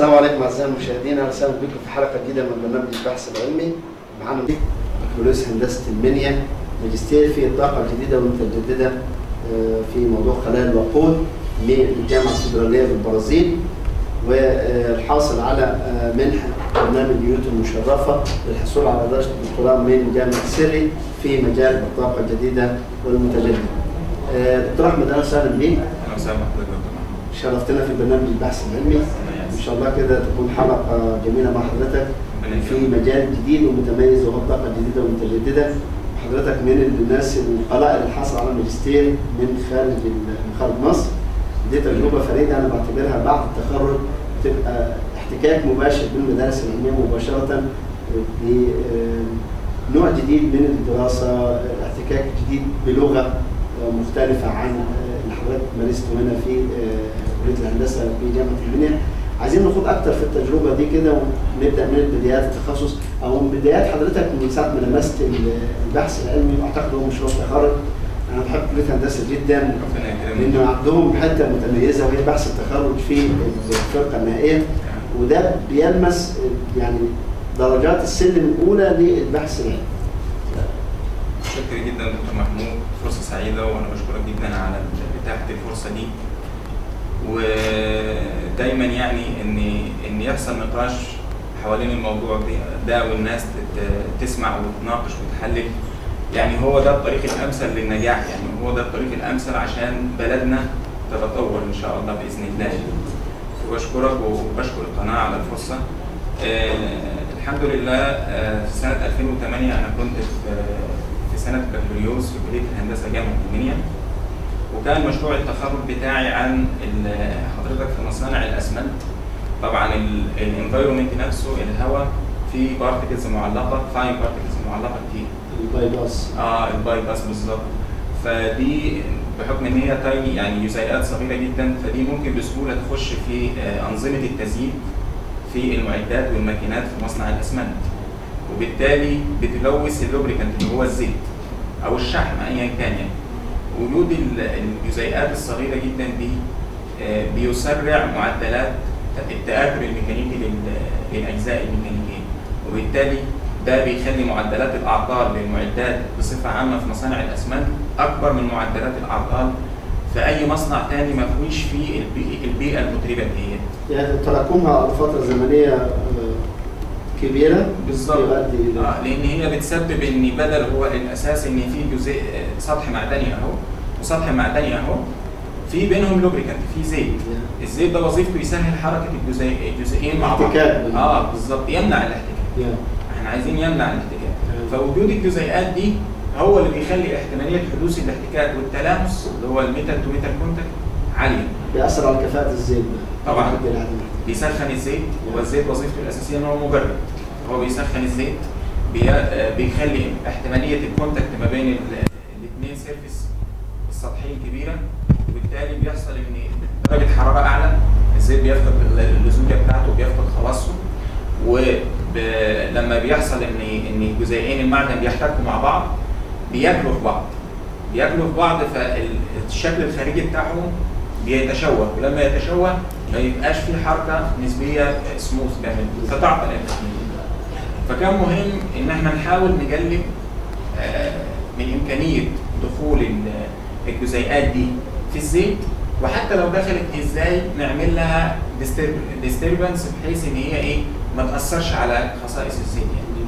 السلام عليكم اعزائي المشاهدين اهلا وسهلا بكم في حلقه جديده من برنامج البحث العلمي معانا بكالوريوس هندسه المنيا ماجستير في الطاقه الجديده والمتجدده آه، في موضوع خلايا الوقود من الجامعه الفيدراليه بالبرازيل والحاصل على آه، منحه برنامج نيوتن المشرفه للحصول على درجه الدكتوراه من جامعه سيري في مجال الطاقه الجديده والمتجدده. آه، دكتور احمد اهلا وسهلا بيك اهلا وسهلا بحضرتك يا دكتور محمود شرفتنا في برنامج البحث العلمي ان شاء الله كده تكون حلقه جميله مع حضرتك في مجال جديد ومتميز وهو الطاقه الجديده والمتجدده حضرتك من الناس القلائل اللي حصل على ماجستير من خارج ال- من خارج مصر دي تجربه فريده انا بعتبرها بعد التخرج تبقى احتكاك مباشر بالمدارس العلميه مباشره بنوع جديد من الدراسه احتكاك جديد بلغه مختلفه عن اللي حضرتك مارسته هنا في كليه الهندسه في جامعه المنيا عايزين نخوض اكتر في التجربه دي كده ونبدا من بدايات التخصص او من بدايات حضرتك من ساعه ما لمست البحث العلمي واعتقد هو مشروع تخرج انا بحب كليه الهندسه جدا ربنا يكرمك لانه عندهم حته متميزه وهي بحث التخرج في الفرقه النهائيه وده بيلمس يعني درجات السلم الاولى للبحث العلمي. شكرا جدا دكتور محمود فرصه سعيده وانا بشكرك جدا على اتاحه الفرصه دي ودايما يعني ان ان يحصل نقاش حوالين الموضوع ده- ده والناس تت- تسمع وتناقش وتحلل يعني هو ده الطريق الامثل للنجاح يعني هو ده الطريق الامثل عشان بلدنا تتطور ان شاء الله باذن الله واشكرك وبشكر القناه على الفرصه آه الحمد لله آه في سنه 2008 انا كنت في في سنه بكالوريوس في كليه الهندسه جامعه المنيا وكان مشروع التخرج بتاعي عن ال- حضرتك في مصانع الاسمنت طبعا الانفايرمنت نفسه الهواء فيه بارتكلز معلقه فاين بارتكلز معلقه كتير الباي باس اه الباي باس بالظبط فدي بحكم ان هي تايني يعني جزيئات صغيره جدا فدي ممكن بسهوله تخش في آه انظمه التزيين في المعدات والماكينات في مصنع الاسمنت وبالتالي بتلوث اللوبريكانت اللي هو الزيت او الشحم ايا كان يعني وجود ال- الجزيئات الصغيره جدا دي آه، بيسرع معدلات التآكل الميكانيكي لل- للاجزاء الميكانيكيه وبالتالي ده بيخلي معدلات الاعطال للمعدات بصفه عامه في مصانع الاسمنت اكبر من معدلات الاعطال في اي مصنع تاني ما فيهوش فيه البيئه, البيئة المتربه ديت يعني تراكمها على فتره زمنيه آه، كبيره بالظبط يؤدي الى اه لان هي بتسبب ان بدل هو الاساس ان في جزء آه، سطح معدني اهو وسطح معدني اهو في بينهم لوبريكانت في زيت الزيت ده وظيفته يسهل حركه الجزيء الجزئين مع بعض احتكاك. اه بالظبط يمنع الاحتكاك يعني احنا عايزين يمنع الاحتكاك فوجود الجزيئات دي هو اللي بيخلي احتماليه حدوث الاحتكاك والتلامس اللي هو الميتال تو ميتال كونتاكت عاليه بيأثر على كفاءه الزيت ده طبعاً. بيؤدي لعدم بيسخن الزيت هو الزيت وظيفته الاساسيه ان هو مبرد هو بيسخن الزيت بي... آه، بيخلي احتماليه الكونتاكت ما بين الاثنين سيرفيس السطحيه كبيره وبالتالي بيحصل ان درجه حراره اعلى الزيت بيفقد ال- اللزوجه بتاعته بيفقد خلاصه ولما بيحصل ان ان جزيئين المعدن بيحتكوا مع بعض بياكلوا في بعض بياكلوا في بعض فالشكل الخارجي بتاعهم بيتشوه ولما يتشوه ما يبقاش في حركه نسبيه سموث جامد فتعطل التحميل فكان مهم ان احنا نحاول نجلب آه، من امكانيه دخول ال- الجزيئات دي في الزيت وحتى لو دخلت ازاي نعمل لها ديستربنس بحيث ان هي ايه ما تاثرش على خصائص الزيت يعني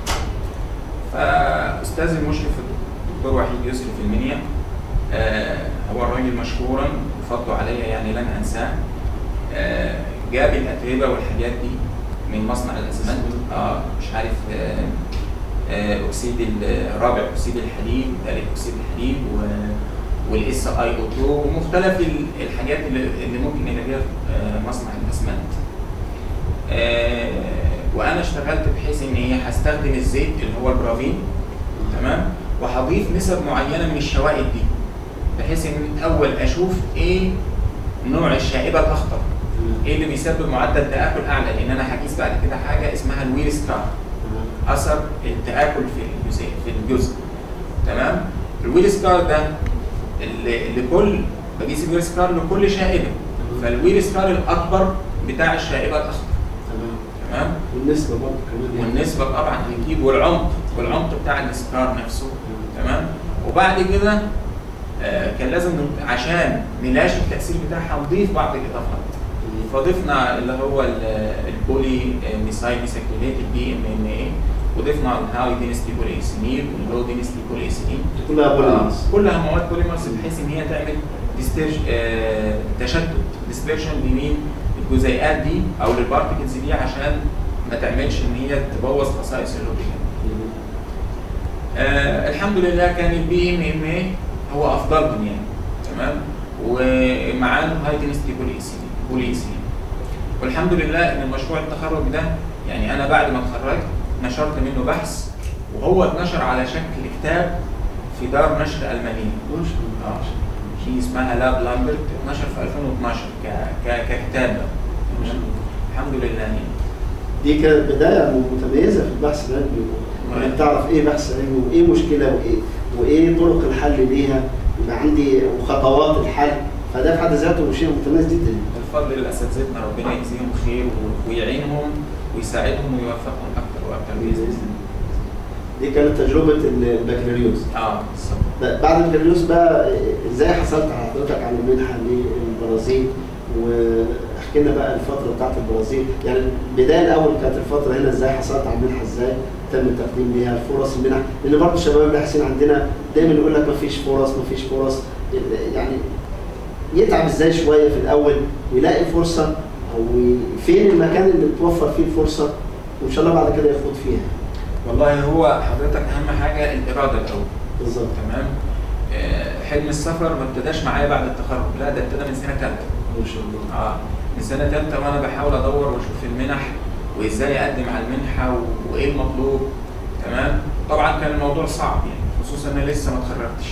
فاستاذ المشرف الدكتور وحيد يسري في المنيا آه، هو الراجل مشكورا وفضله عليا يعني لن انساه آه، جاب الاتربه والحاجات دي من مصنع الاسمنت اه مش عارف آه، آه، اكسيد ال- رابع اكسيد الحديد ثالث اكسيد الحديد والاس اي او 2 ومختلف ال- الحاجات اللي, اللي ممكن نلاقيها في آه، مصنع الاسمنت آه، وانا اشتغلت بحيث ان هي هستخدم الزيت اللي هو البرافين تمام وهضيف نسب معينه من الشوائب دي بحيث ان اول اشوف ايه نوع الشائبه الاخطر ايه اللي بيسبب معدل تاكل اعلى لان انا هقيس بعد كده حاجه اسمها الويل ستار اثر التاكل في الجزء في الجزء تمام الويل سكار ده اللي لكل بقيس الويل سكار لكل شائبه فالويل سكار الاكبر بتاع الشائبه الاخضر تمام تمام والنسبه برضه كمان يعني. والنسبه طبعا اكيد والعمق والعمق بتاع الاسكار نفسه تمام وبعد كده آه، كان لازم ن- عشان نلاشي التاثير بتاعها نضيف بعض الاضافات فضفنا اللي هو ال- البولي ميسايل ميساكريليت البي ام ان اي وضفنا الهاي دينستي بولي ايثينين واللو دينستي بولي ايثينين كلها بوليمرز آه، كلها مواد بوليمرز بحيث ان هي تعمل ديستيج آه تشتت ديسبيرشن لمين الجزيئات دي او للبارتكلز دي عشان ما تعملش ان هي تبوظ خصائص اللوبريكانت آه الحمد لله كان البي ام ام اي هو افضلهم يعني تمام ومعاه هاي دينستي بوليسيلين بوليسيلين والحمد لله ان المشروع التخرج ده يعني انا بعد ما اتخرجت نشرت منه بحث وهو اتنشر على شكل كتاب في دار نشر المانيه ما شاء الله اه في اسمها لاب لامبرت اتنشر في 2012 ك ك ككتاب ما شاء الله. الحمد لله يعني دي كانت بدايه متميزه في البحث العلمي انك تعرف ايه بحث علمي وايه مشكله وايه وايه طرق الحل ليها يبقى عندي وخطوات الحل فده في حد ذاته شيء متميز جدا الفضل لاساتذتنا ربنا يجزيهم خير و- ويعينهم ويساعدهم ويوفقهم اكتر واكتر باذن الله. دي كانت تجربه البكالوريوس اه بالظبط بعد البكالوريوس بقى ازاي حصلت حضرتك على المنحه للبرازيل واحكي لنا بقى الفتره بتاعت البرازيل يعني البدايه الاول كانت الفتره هنا ازاي حصلت على المنحه ازاي تم التقديم ليها فرص المنح لان برضه الشباب الباحثين عندنا دايما يقول لك مفيش فرص مفيش فرص يعني يتعب ازاي شويه في الاول ويلاقي فرصه او فين المكان اللي توفر فيه الفرصه وان شاء الله بعد كده يخوض فيها والله هو حضرتك اهم حاجه الاراده الاول بالظبط تمام آه، حلم السفر ما ابتداش معايا بعد التخرج لا ده ابتدى من سنه ثالثه ما شاء الله اه من سنه ثالثه وانا بحاول ادور واشوف المنح وازاي اقدم على المنحه و- وايه المطلوب تمام طبعا كان الموضوع صعب يعني خصوصا ان انا لسه ما اتخرجتش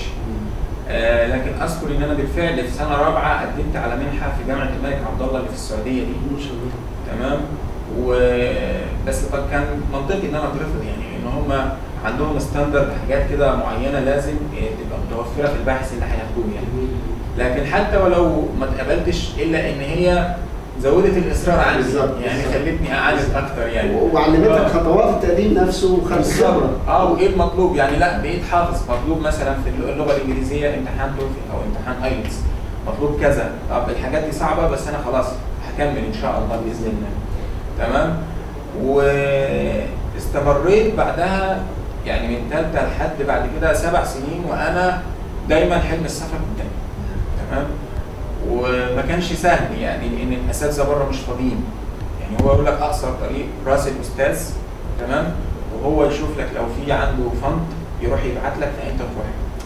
آه لكن اذكر ان انا بالفعل في سنه رابعه قدمت على منحه في جامعه الملك عبد الله اللي في السعوديه دي ما شاء الله تمام و بس طب كان منطقي ان انا اترفض يعني ان هم عندهم ستاندرد حاجات كده معينه لازم آه، تبقى متوفره في الباحث اللي هياخدوه يعني لكن حتى ولو ما اتقبلتش الا ان هي زودت الاصرار عندي بالظبط، يعني بالظبط. خلتني اعاند اكتر يعني وعلمتك آه. خطوات التقديم نفسه وخدت بالظبط خبره اه وايه المطلوب يعني لا بقيت حافظ مطلوب مثلا في اللغه الانجليزيه امتحان توفل او امتحان ايلتس مطلوب كذا طب الحاجات دي صعبه بس انا خلاص هكمل ان شاء الله باذن الله تمام واستمريت بعدها يعني من ثالثه لحد بعد كده سبع سنين وانا دايما حلم السفر قدامي تمام وما كانش سهل يعني لان الاساتذه بره مش فاضيين يعني هو يقول لك اقصر طريق راس الاستاذ تمام وهو يشوف لك لو في عنده فند يروح يبعت لك فانت تروح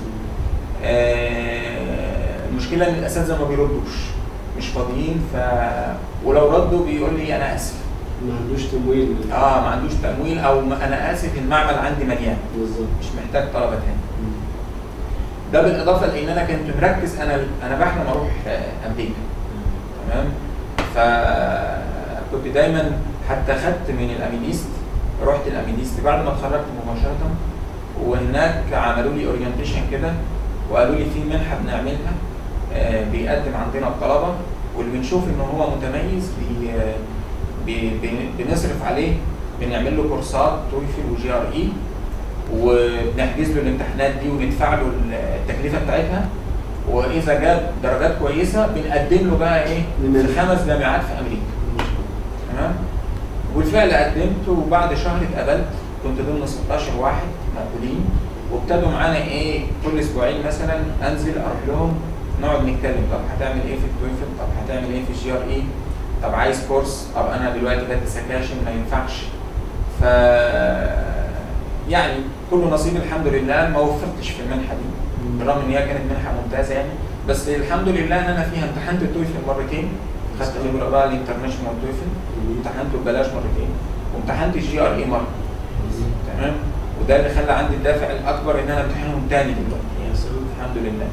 آه المشكله ان الاساتذه ما بيردوش مش فاضيين ف ولو ردوا بيقول لي انا اسف ما عندوش تمويل اه ما عندوش تمويل او ما انا اسف المعمل عندي مليان بالظبط مش محتاج طلبه تاني ده بالاضافه لان انا كنت مركز انا انا بحلم اروح آه، امريكا تمام فكنت دايما حتى خدت من الامينيست رحت الامينيست بعد ما اتخرجت مباشره وهناك عملوا لي اورينتيشن كده وقالوا لي في منحه بنعملها آه، بيقدم عندنا الطلبه واللي بنشوف ان هو متميز بي بي بي- بنصرف عليه بنعمل له كورسات تويفل وجي ار اي وبنحجز له الامتحانات دي وندفع له التكلفه بتاعتها واذا جاب درجات كويسه بنقدم له بقى ايه لمنحة. في خمس جامعات في امريكا تمام وبالفعل قدمت وبعد شهر اتقبلت كنت ضمن 16 واحد مقبولين وابتدوا معانا ايه كل اسبوعين مثلا انزل اروح لهم نقعد نتكلم طب هتعمل ايه في التويفل طب هتعمل ايه في الجي ار اي طب عايز كورس طب انا دلوقتي بدي سكاشن ما ينفعش ف يعني كل نصيب الحمد لله ما وفقتش في المنحه دي بالرغم ان هي كانت منحه ممتازه يعني بس الحمد لله ان انا فيها امتحنت التويفل مرتين خدت خبره بقى الانترناشونال تويفل امتحنته ببلاش مرتين وامتحنت الجي ار اي مره تمام وده اللي خلى عندي الدافع الاكبر ان انا امتحنهم تاني دلوقتي يعني الحمد لله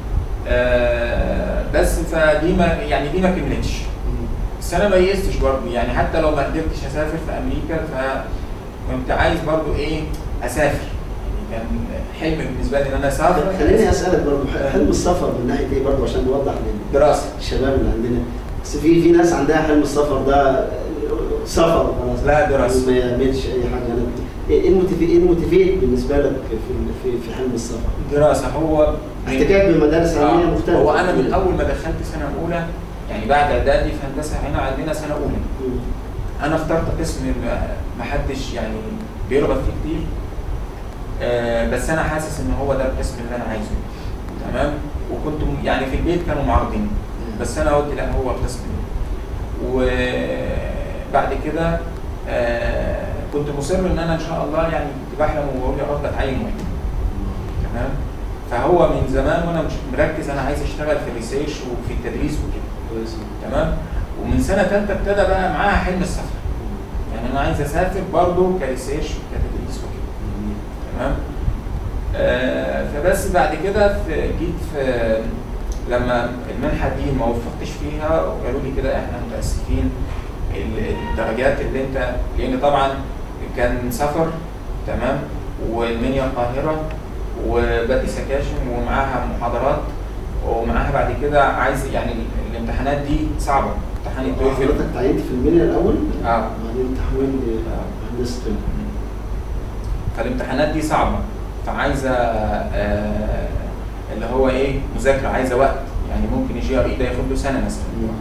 آه بس فدي ما يعني دي ما كملتش بس انا ما يئستش برضه يعني حتى لو ما قدرتش اسافر في امريكا فكنت عايز برضه ايه اسافر يعني كان حلم بالنسبه لي ان انا اسافر خليني اسالك برضه حلم السفر من ناحيه ايه برضه عشان نوضح دراسه للشباب اللي عندنا بس في في ناس عندها حلم السفر ده سفر خلاص لا دراسة. ما يعملش اي حاجه يعني ايه الموتيفيت ايه الموتيفيت بالنسبه لك في في في حلم السفر؟ دراسه هو من- احتكاك بمدارس علميه آه، مختلفه هو انا من اول ما دخلت سنه اولى يعني بعد اعدادي في هندسه هنا عندنا سنه اولى مم. انا اخترت قسم ما- ما حدش يعني بيرغب فيه كتير آه، بس انا حاسس ان هو ده القسم اللي انا عايزه تمام وكنت م- يعني في البيت كانوا معارضين بس انا قلت لا هو القسم ده وبعد كده آه، كنت مصر ان انا ان شاء الله يعني كنت بحلم وبقول يا رب اتعين معيد تمام فهو من زمان وانا مش مركز انا عايز اشتغل في الريسيرش وفي التدريس وكده كويس تمام ومن سنه ثالثه ابتدى بقى معاها حلم السفر يعني انا عايز اسافر برضه كريسيرش وكتدريس وكده تمام آه فبس بعد كده في جيت في لما المنحه دي ما وفقتش فيها وقالوا لي كده احنا متاسفين ال- الدرجات اللي انت لان طبعا كان سفر تمام والمنيا القاهره وبدي سكاشن ومعاها محاضرات ومعاها بعد كده عايز يعني ال- الامتحانات دي صعبه امتحان التويفل حضرتك تعينت في المنيا الاول اه وبعدين تحويل لهندسه طب. فالامتحانات دي صعبه فعايزه آه اللي هو ايه مذاكره عايزه وقت يعني ممكن الجي ار اي ده ياخد له سنه مثلا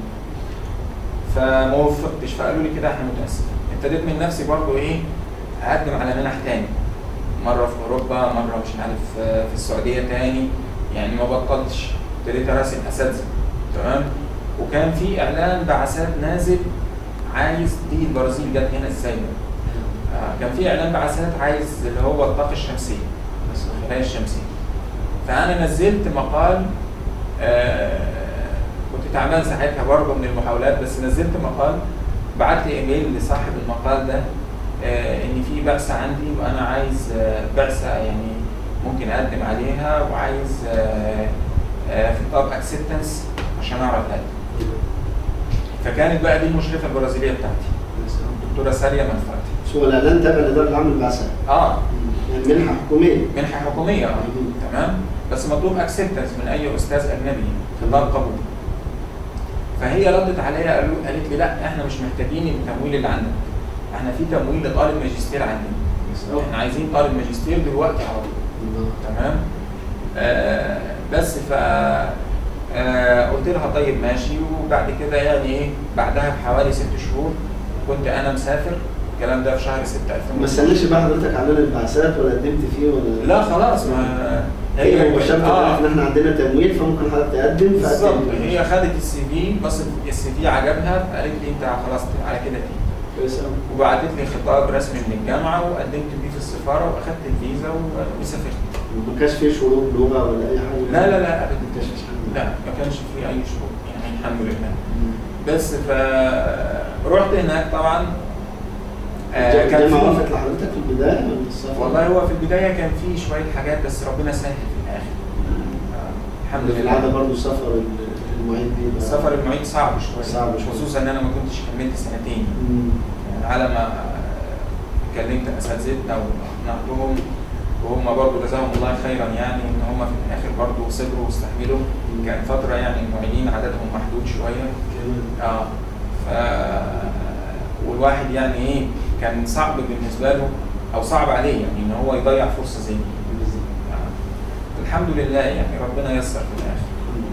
فما وفقتش فقالوا لي كده احنا متاسفين ابتديت من نفسي برضو ايه اقدم على منح تاني مره في اوروبا مره مش عارف آه، في السعوديه تاني يعني ما بطلتش ابتديت اراسل اساتذه تمام وكان في اعلان بعثات نازل عايز دي البرازيل جت هنا ازاي آه، كان في اعلان بعثات عايز اللي هو الطاقه الشمسيه الخلايا الشمسيه فانا نزلت مقال آه كنت تعبان ساعتها برضه من المحاولات بس نزلت مقال بعت لي ايميل لصاحب المقال ده آه ان في بعثه عندي وانا عايز آه بعثه يعني ممكن اقدم عليها وعايز آه آه خطاب اكسبتنس عشان اعرف اقدم فكانت بقى دي المشرفه البرازيليه بتاعتي الدكتوره ساريه منفعتي شو الاعلان تابع لاداره العمل البعثات اه يعني منحه حكوميه منحه حكوميه اه تمام بس مطلوب اكسبتنس من اي استاذ اجنبي خطاب قبول فهي ردت عليا قالوا قالت لي لا احنا مش محتاجين التمويل اللي عندك احنا في تمويل لطالب ماجستير عندنا احنا عايزين طالب ماجستير دلوقتي على طول تمام آه بس ف آه قلت لها طيب ماشي وبعد كده يعني ايه بعدها بحوالي ست شهور كنت انا مسافر الكلام ده في شهر 6 2000 ما استناش بقى حضرتك اعلان البعثات ولا قدمت فيه ولا لا خلاص ما هي مباشره آه. ان احنا عندنا تمويل فممكن حضرتك تقدم بالظبط فقدمت. هي خدت السي في بصت السي في عجبها فقالت لي انت خلاص على كده تيجي كويس قوي وبعتت لي خطاب رسمي من الجامعه وقدمت بيه في السفاره واخدت الفيزا و- وسافرت ما كانش فيه شروط لغه ولا اي حاجه لا لا لا ما ابدا كانش فيه حاجة. لا ما كانش في اي شروط يعني الحمد لله مم. بس ف رحت هناك طبعا آه، كان الجامعه في وافقت لحضرتك في البدايه ولا السفر؟ والله هو في البدايه كان في شويه حاجات بس ربنا سهل في الاخر آه، الحمد في العاده لله برضه سفر ال- المعيد بيبقى السفر المعيد صعب شويه صعب شوية. خصوصا ان انا ما كنتش كملت سنتين مم. يعني على ما كلمت اساتذتنا واقنعتهم وهم برضه جزاهم الله خيرا يعني ان هم في الاخر برضه صبروا واستحملوا كان فتره يعني المعيدين عددهم محدود شويه كمان. اه ف والواحد يعني ايه كان صعب بالنسبه له او صعب عليه يعني ان هو يضيع فرصه زي دي آه. الحمد لله يعني ربنا يسر في الاخر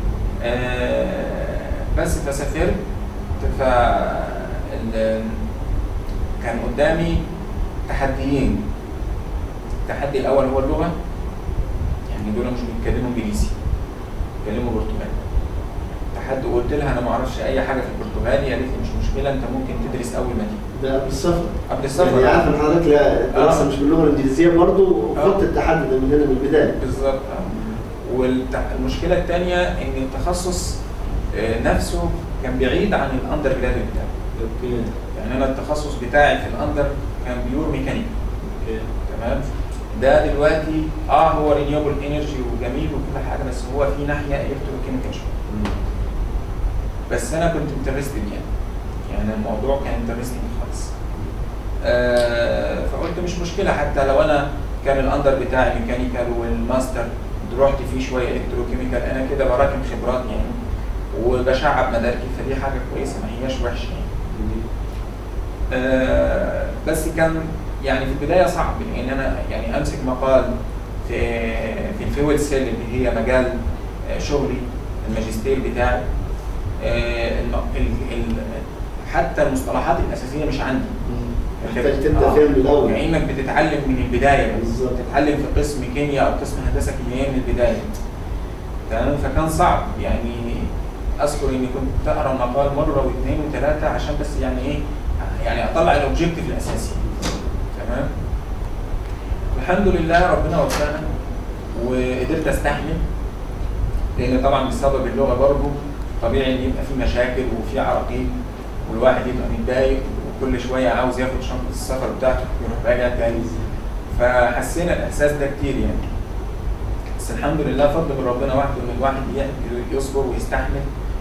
آه بس فسافرت ف ال- كان قدامي تحديين التحدي الاول هو اللغه يعني دول مش بيتكلموا انجليزي بيتكلموا برتغالي تحدي قلت لها انا ما اعرفش اي حاجه في البرتغالي قالت لي مش مشكله انت ممكن تدرس اول ما تيجي ده قبل السفر قبل السفر يعني عارف ان حضرتك لا الدراسه آه. مش باللغه الانجليزيه برضه وخدت التحدي ده من هنا من البدايه بالظبط والمشكله الثانيه ان التخصص آه، نفسه كان بعيد عن الاندر جراديوت بتاعي اوكي يعني انا التخصص بتاعي في الاندر كان بيور ميكانيكا اوكي تمام ده دلوقتي اه هو رينيوبل انرجي وجميل وكل حاجه بس هو في ناحيه الكتروكيميكال بس انا كنت انترستد يعني يعني الموضوع كان انترستنج خالص آه فقلت مش مشكله حتى لو انا كان الاندر بتاعي ميكانيكال والماستر رحت فيه شويه الكتروكيميكال انا كده براكم خبرات يعني وبشعب مداركي فدي حاجه كويسه ما هياش وحشه يعني. آه، بس كان يعني في البدايه صعب ان انا يعني امسك مقال في في الفيول سيل اللي هي مجال آه، شغلي الماجستير بتاعي آه، الم- ال- ال- حتى المصطلحات الاساسيه مش عندي محتاج تبدا فيها من الاول كانك بتتعلم من البدايه بالظبط. تتعلم في قسم كيمياء او قسم هندسه كيميائيه من البدايه تمام فكان صعب يعني اذكر اني كنت اقرا مقال مره واثنين وثلاثه عشان بس يعني ايه يعني اطلع الاوبجيكتيف الاساسي تمام الحمد لله ربنا وفقنا وقدرت استحمل لان طبعا بسبب اللغه برضه طبيعي ان يبقى في مشاكل وفي عراقيل والواحد يبقى متضايق وكل شويه عاوز ياخد شنطه السفر بتاعته يروح راجع تاني فحسينا الاحساس ده كتير يعني بس الحمد لله فضل من ربنا وحده ان الواحد ي- يصبر ويستحمل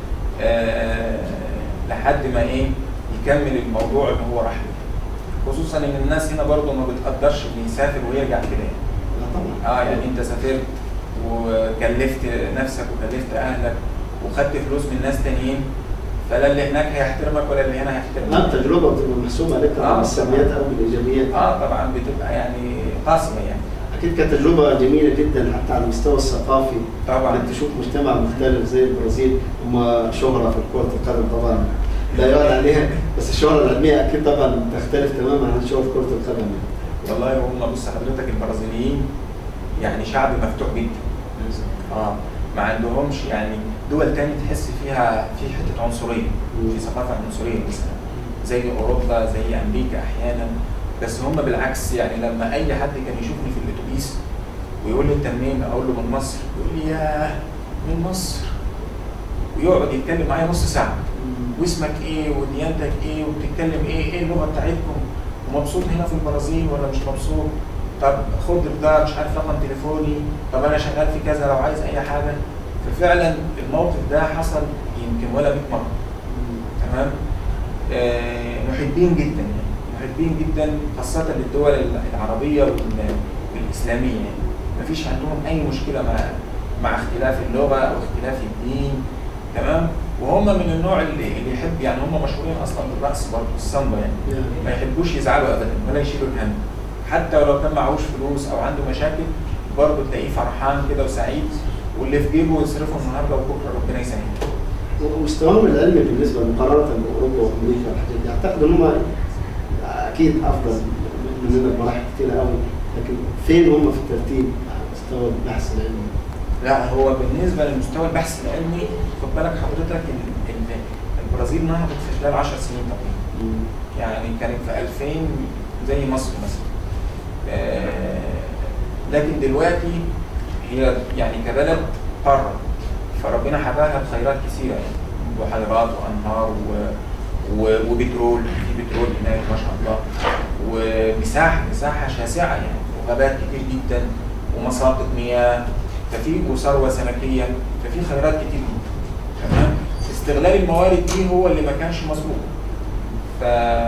آه لحد ما ايه يكمل الموضوع اللي هو راح له خصوصا ان الناس هنا برضه ما بتقدرش اللي يسافر ويرجع كده يعني. لا طبعا اه يعني انت سافرت وكلفت نفسك وكلفت اهلك وخدت فلوس من ناس تانيين فلا اللي هناك هيحترمك ولا اللي هنا لا هيحترمك التجربه بتبقى محسومه لك آه. على السلبيات او بالايجابيات اه طبعا بتبقى يعني قاسيه يعني اكيد كانت تجربه جميله جدا حتى على المستوى الثقافي طبعا انك تشوف مجتمع مختلف زي البرازيل هم شهره في كره القدم طبعا لا يعلى عليها بس الشهره العلميه اكيد طبعا تختلف تماما عن شهره كره القدم يعني. والله هم بص حضرتك البرازيليين يعني شعب مفتوح جدا اه ما عندهمش يعني دول تاني تحس فيها في حته عنصريه في ثقافه عنصريه مثلا زي اوروبا زي امريكا احيانا بس هم بالعكس يعني لما اي حد كان يشوفني في الاتوبيس ويقول لي انت منين اقول له من مصر يقول لي ياه من مصر ويقعد يتكلم معايا نص ساعه واسمك ايه وديانتك ايه وبتتكلم ايه ايه اللغه بتاعتكم ومبسوط هنا في البرازيل ولا مش مبسوط طب خد ده مش عارف رقم تليفوني طب انا شغال في كذا لو عايز اي حاجه ففعلا الموقف ده حصل يمكن ولا 100 مره تمام آه محبين جدا يعني محبين جدا خاصه للدول العربيه وال- والاسلاميه يعني مفيش عندهم اي مشكله مع مع اختلاف اللغه او اختلاف الدين تمام وهم من النوع اللي, اللي يحب يعني هم مشهورين اصلا بالرقص برضه السامبا يعني ما يحبوش يزعلوا ابدا ولا يشيلوا الهم حتى ولو كان معهوش فلوس او عنده مشاكل برضه تلاقيه فرحان كده وسعيد واللي في جيبه يصرفه النهارده وبكره ربنا يسهل ومستواهم العلمي بالنسبه مقارنه باوروبا وامريكا والحاجات دي اعتقد ان هم اكيد افضل مننا بمراحل كتيره قوي لكن فين هم في الترتيب على مستوى البحث العلمي؟ لا هو بالنسبه لمستوى البحث العلمي خد بالك حضرتك ال- ال- البرازيل نهضت في خلال 10 سنين تقريبا يعني كانت في 2000 زي مصر مثلا آه، لكن دلوقتي هي يعني كبلد قاره فربنا حباها بخيرات كثيره يعني بحيرات وانهار و و- وبترول في بترول هناك ما شاء الله ومساحه مساحه شاسعه يعني وغابات كتير جدا ومساقط مياه ففي وثروه سمكيه ففي خيرات كتير جدا تمام استغلال الموارد دي هو اللي ما كانش مظبوط ف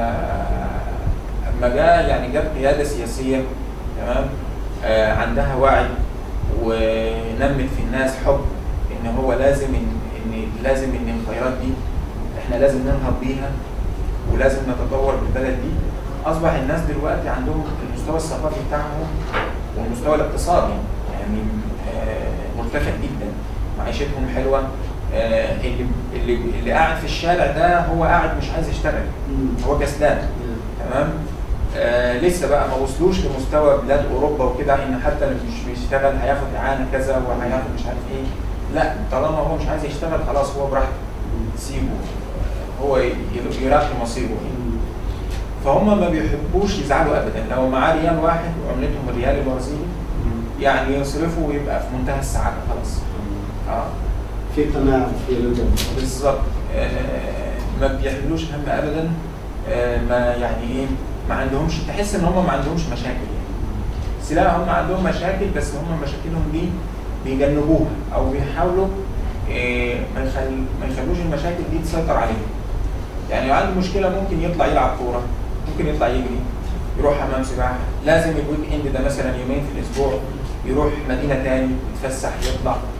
اما جاء يعني جاب قياده سياسيه تمام آه عندها وعي ونمت في الناس حب ان هو لازم ان, إن لازم ان الخيرات دي احنا لازم ننهض بيها ولازم نتطور بالبلد دي اصبح الناس دلوقتي عندهم المستوى الثقافي بتاعهم والمستوى الاقتصادي يعني آه مرتفع جدا معيشتهم حلوه آه اللي اللي اللي قاعد في الشارع ده هو قاعد مش عايز يشتغل هو كسلان تمام آه لسه بقى ما وصلوش لمستوى بلاد اوروبا وكده ان حتى اللي مش بيشتغل هياخد اعانه كذا وهياخد مش عارف ايه لا طالما هو مش عايز يشتغل خلاص هو براحته سيبه هو ي- يراقي مصيره يعني. فهم ما بيحبوش يزعلوا ابدا لو معاه ريال واحد وعملتهم الريال البرازيلي يعني يصرفه ويبقى في منتهى السعاده خلاص اه في قناعه في رجل بالظبط آه، ما بيحملوش هم ابدا آه، ما يعني ايه ما عندهمش تحس ان هم ما عندهمش مشاكل يعني بس لا هم عندهم مشاكل بس هم مشاكلهم دي بيجنبوها او بيحاولوا آه، ما يخل... ما يخلوش المشاكل دي تسيطر عليهم يعني لو عنده مشكله ممكن يطلع يلعب كوره ممكن يطلع يجري يروح حمام سباحه لازم الويك اند ده مثلا يومين في الاسبوع يروح مدينه تاني يتفسح يطلع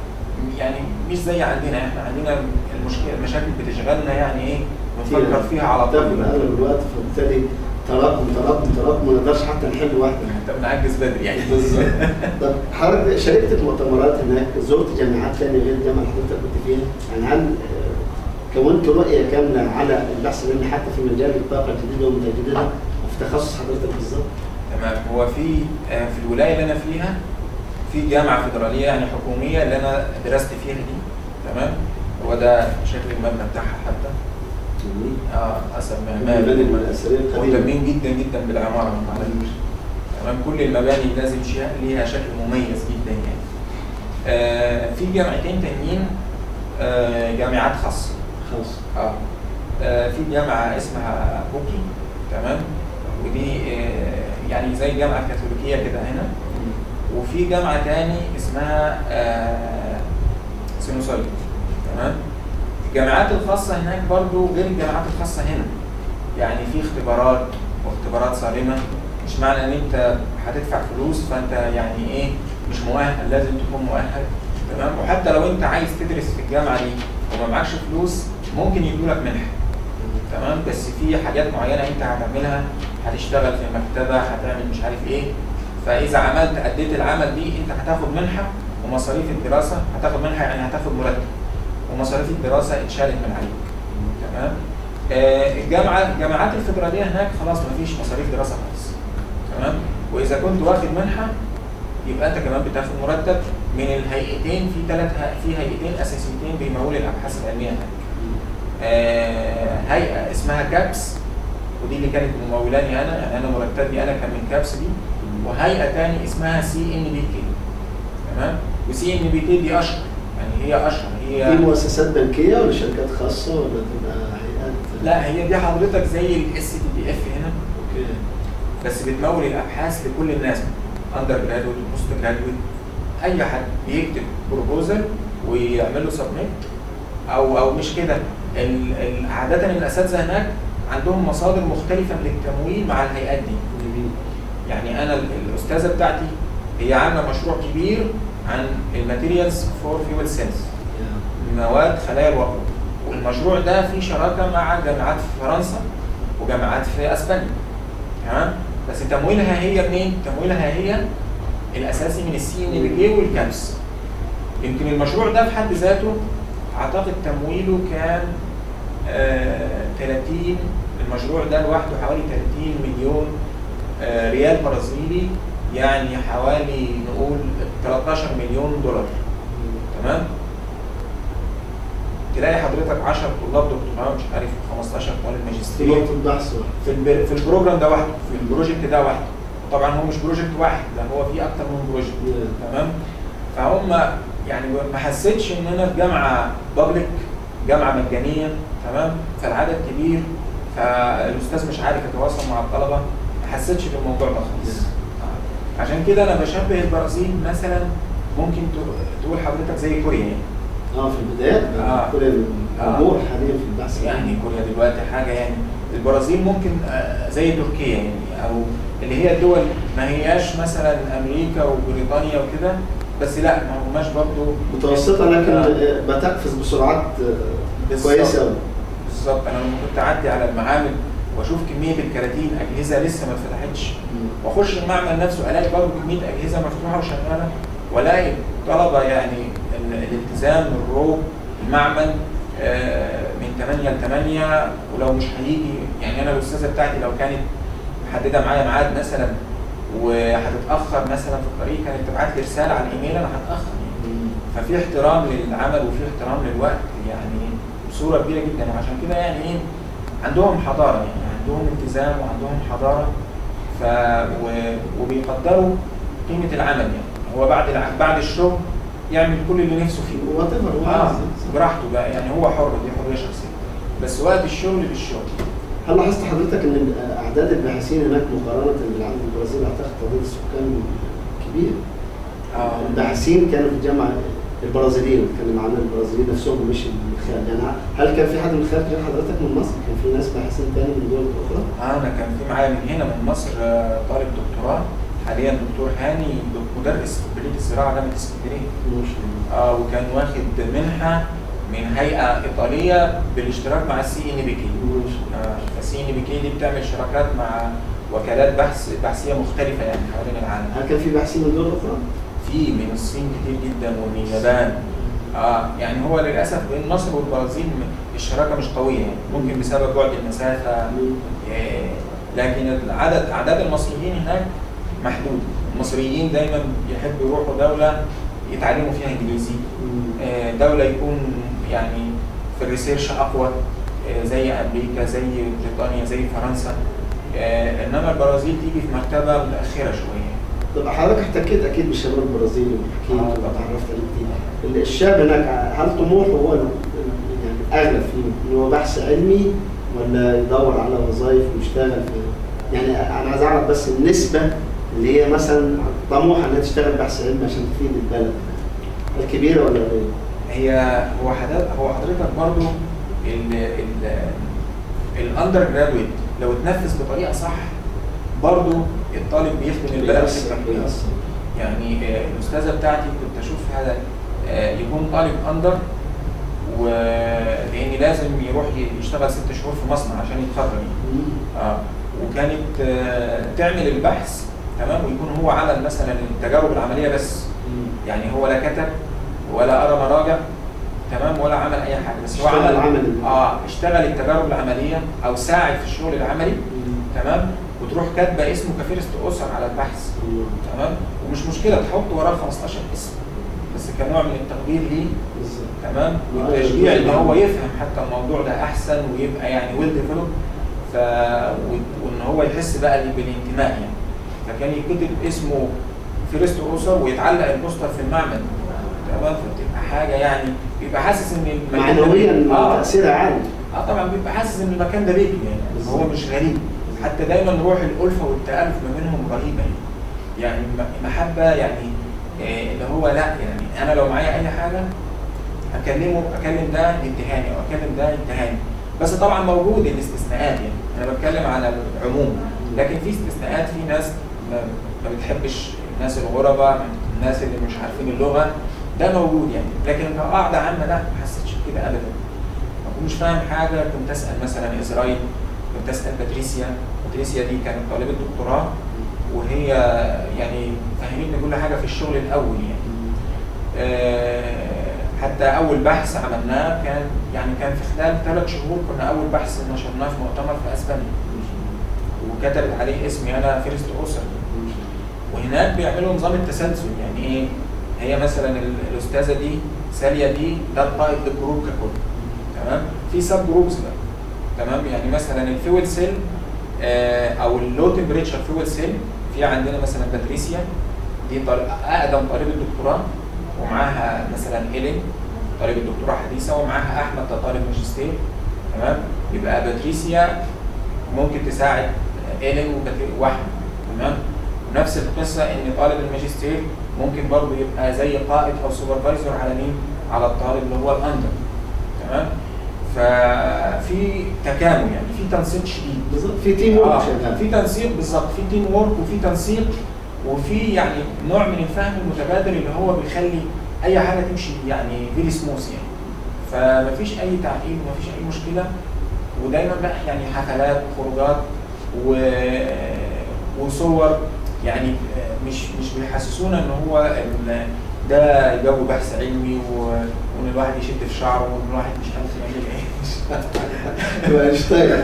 يعني مش زي عندنا احنا عندنا المشكله المشاكل بتشغلنا يعني ايه بنفكر فيها على تاخد طول اغلب الوقت فبالتالي تراكم تراكم تراكم ما نقدرش حتى نحل واحده انت بنعجز بدري يعني بالظبط طب حضرتك شاركت المؤتمرات هناك زرت جامعات ثانيه غير الجامعه اللي حضرتك كنت فيها يعني هل آه، كونت رؤيه كامله على البحث العلمي حتى في مجال الطاقه الجديده والمتجدده وفي تخصص حضرتك بالظبط؟ تمام هو في آه، في الولايه اللي انا فيها في جامعه فيدراليه يعني حكوميه اللي انا درست فيها دي تمام هو ده شكل المبنى بتاعها حتى جميل. اه اثر المباني معماري الاثريه القديمه مهتمين جدا جدا بالعماره معلش تمام كل المباني لازم شيء ليها شكل مميز جدا يعني آه في جامعتين تانيين آه جامعات خاصه خلاص اه آه، في جامعه اسمها بوكي تمام ودي آه يعني زي الجامعه الكاثوليكيه كده هنا وفي جامعه تاني اسمها آه سينوسايد تمام الجامعات الخاصه هناك برضو غير الجامعات الخاصه هنا يعني في اختبارات واختبارات صارمه مش معنى ان انت هتدفع فلوس فانت يعني ايه مش مؤهل لازم تكون مؤهل تمام وحتى لو انت عايز تدرس في الجامعه دي وما معكش فلوس ممكن يدوا لك منحه تمام بس في حاجات معينه انت هتعملها هتشتغل في مكتبه هتعمل مش عارف ايه فاذا عملت اديت العمل دي انت هتاخد منحه ومصاريف الدراسه هتاخد منحه يعني هتاخد مرتب ومصاريف الدراسه اتشالت من عليك تمام آه، الجامعه الجامعات الفدراليه هناك خلاص ما فيش مصاريف دراسه خالص تمام واذا كنت واخد منحه يبقى انت كمان بتاخد مرتب من الهيئتين في ثلاث في هيئتين اساسيتين بيمولوا الابحاث العلميه هناك آه، هيئه اسمها كابس ودي اللي كانت ممولاني انا يعني انا مرتبي انا كان من كابس دي وهيئه ثانيه اسمها سي ان بي كي تمام وسي ان بي كي دي اشهر يعني هي اشهر هي دي مؤسسات بنكيه ولا شركات خاصه ولا تبقى هيئات؟ لا هي دي حضرتك زي الاس تي بي اف هنا اوكي بس بتمول الابحاث لكل الناس اندر جرادويت وبوست جرادويت اي حد بيكتب بروبوزل ويعمل له سبميت او او مش كده ال- ال- عاده الاساتذه هناك عندهم مصادر مختلفه من التمويل مع الهيئات دي جميل يعني انا ال- الاستاذه بتاعتي هي عامله مشروع كبير عن الماتيريالز فور فيول سيلز مواد خلايا الوقود والمشروع ده فيه شراكه مع جامعات في فرنسا وجامعات في اسبانيا تمام بس تمويلها هي منين؟ تمويلها هي الاساسي من السي ان بي جي والكابس يمكن المشروع ده في حد ذاته اعتقد تمويله كان آه 30 المشروع ده لوحده حوالي 30 مليون آه ريال برازيلي يعني حوالي نقول 13 مليون دولار تمام تلاقي حضرتك 10 طلاب دكتوراه مش عارف 15 طالب في ماجستير نقطه بحث واحدة. في الب- في البروجرام ده وحده في البروجكت ده وحده طبعا هو مش بروجكت واحد ده هو في اكتر من بروجكت تمام فهم يعني ما حسيتش ان انا في جامعه بابليك جامعه مجانيه تمام فالعدد كبير فالاستاذ مش عارف يتواصل مع الطلبه ما حسيتش بالموضوع ده خالص عشان كده انا بشبه البرازيل مثلا ممكن تق- تقول حضرتك زي كوريا يعني اه في البدايات آه. كل الامور حاليا في البحث يعني كوريا دلوقتي حاجه يعني البرازيل ممكن آه، زي تركيا يعني او اللي هي الدول ما هياش مثلا امريكا وبريطانيا وكده بس لا ما هماش برضه متوسطه لكن آه. آه، بتقفز بسرعات آه، بالظبط. كويسه قوي بالظبط انا لما كنت اعدي على المعامل واشوف كميه الكراتين اجهزه لسه ما اتفتحتش واخش المعمل نفسه الاقي برضه كميه اجهزه مفتوحه وشغاله والاقي طلبه يعني ال- الالتزام الرو المعمل آه، من 8 ل 8 ولو مش هيجي يعني انا الاستاذه بتاعتي لو كانت محدده معايا ميعاد مثلا وهتتاخر مثلا في الطريق كانت تبعت لي رساله على الايميل انا هتاخر ففي احترام للعمل وفي احترام للوقت يعني بصوره كبيره جدا وعشان كده يعني ايه عندهم حضاره يعني عندهم التزام وعندهم حضاره ف و... وبيقدروا قيمه العمل يعني هو بعد الع... بعد الشغل يعمل كل اللي نفسه فيه وات ايفر اه براحته بقى يعني هو حر دي حريه شخصيه بس وقت الشغل للشغل هل لاحظت حضرتك ان اعداد الباحثين هناك مقارنه بالعدد البرازيل اعتقد تعداد السكان كبير اه الباحثين كانوا في الجامعه البرازيليين بتكلم عن البرازيليين نفسهم مش من الخارج يعني هل كان في حد من الخارج غير حضرتك من مصر؟ كان في ناس باحثين تاني من دول اخرى؟ آه، انا كان في معايا من هنا من مصر آه، طالب دكتوراه حاليا دكتور هاني مدرس في كليه الزراعه جامعه اسكندريه ما شاء الله اه وكان واخد منحه من هيئه ايطاليه بالاشتراك مع السي ان بي كي ما شاء الله السي ان بي كي دي بتعمل شراكات مع وكالات بحث بحثيه مختلفه يعني حوالين العالم هل كان في باحثين من دول اخرى؟ في من الصين كتير جدا ومن اليابان اه يعني هو للاسف بين مصر والبرازيل الشراكه مش قويه يعني ممكن بسبب بعد المسافه آه، لكن العدد اعداد المصريين هناك محدود المصريين دايما يحبوا يروحوا دوله يتعلموا فيها انجليزي آه، دوله يكون يعني في الريسيرش اقوى آه، زي امريكا زي بريطانيا زي فرنسا آه، انما البرازيل تيجي في مرتبه متاخره شويه طب حضرتك احتكيت اكيد بالشباب البرازيلي وحكيت آه، وتعرفت طبعاً. عليه كتير الشاب هناك هل طموحه هو يعني اغلب فيه ان هو بحث علمي ولا يدور على وظائف ويشتغل في يعني انا عايز اعرف بس النسبه اللي هي مثلا طموحها انها تشتغل بحث علمي عشان تفيد البلد هل كبيره ولا قليله؟ هي هو حضرتك هو حضرتك برضه ال ال الاندر جرادويت لو اتنفذ بطريقه صح برضه الطالب بيخدم البلد بيأثر بشكل كبير. بيأثر يعني آه، الاستاذه بتاعتي كنت اشوف هذا آه، يكون طالب اندر ولان لازم يروح يشتغل ست شهور في مصنع عشان يتخرج مم. اه وكانت آه، تعمل البحث تمام ويكون هو عمل مثلا التجارب العمليه بس مم. يعني هو لا كتب ولا قرا مراجع تمام ولا عمل اي حاجه بس هو اشتغل عمل عملي. اه اشتغل التجارب العمليه او ساعد في الشغل العملي مم. تمام وتروح كاتبه اسمه كفيرست اسر على البحث مم. تمام ومش مشكله تحط وراه 15 اسم بس كنوع من التقدير ليه بالظبط. تمام آه، والتشجيع ان يشجع. هو يفهم حتى الموضوع ده احسن ويبقى يعني ويل ديفلوب ف و- وان هو يحس بقى بالانتماء يعني فكان يكتب اسمه فيرست اوسر ويتعلق البوستر في المعمل تمام فبتبقى حاجه يعني بيبقى حاسس ان المكان ده معنويا بيته. اه تاثيرها عالي اه طبعا بيبقى حاسس ان المكان ده بيته يعني هو مش غريب حتى دايما روح الالفه والتالف ما بينهم رهيبه يعني يعني م- محبه يعني آه، اللي هو لا يعني انا لو معايا اي حاجه اكلمه اكلم ده ينتهاني او اكلم ده ينتهاني بس طبعا موجود الاستثناءات يعني انا بتكلم على العموم لكن في استثناءات في ناس ما, ما بتحبش الناس الغرباء الناس اللي مش عارفين اللغه ده موجود يعني لكن كقاعده عامه لا ما حسيتش بكده ابدا ما كنتش فاهم حاجه كنت اسال مثلا اسرائيل كنت اسال باتريسيا باتريسيا دي كانت طالبه دكتوراه وهي يعني فهمتني كل حاجه في الشغل الاول يعني آه، حتى اول بحث عملناه كان يعني كان في خلال ثلاث شهور كنا اول بحث نشرناه في مؤتمر في اسبانيا وكتبت عليه اسمي انا فيرست اوسر وهناك بيعملوا نظام التسلسل يعني ايه هي مثلا ال- الاستاذه دي ساليه دي ده القائد للجروب ككل تمام في سب جروبس بقى تمام يعني مثلا الفيول سيل آه، او اللو تمبريتشر فيول سيل في عندنا مثلا باتريسيا دي طال- اقدم طالبه دكتوراه ومعاها مثلا ايلين طالبه دكتوراه حديثه ومعاها احمد ده طالب ماجستير تمام يبقى باتريسيا ممكن تساعد ايلين وباتري- واحمد تمام ونفس القصه ان طالب الماجستير ممكن برضه يبقى زي قائد او سوبرفايزر على مين؟ على الطالب اللي هو الاندر تمام ففي تكامل يعني في تنسيق شديد بالظبط في تيم ورك آه شغال في تنسيق بالظبط في تيم وورك وفي تنسيق وفي يعني نوع من الفهم المتبادل اللي هو بيخلي اي حاجه تمشي يعني فيري سموث يعني فمفيش اي تعقيد ومفيش اي مشكله ودايما بقى يعني حفلات وخروجات و... وصور يعني آه، مش مش بيحسسونا ان هو ال- ده جو بحث علمي و- وان الواحد يشد في شعره وان الواحد مش عارف يعمل ايه يبقى يشتغل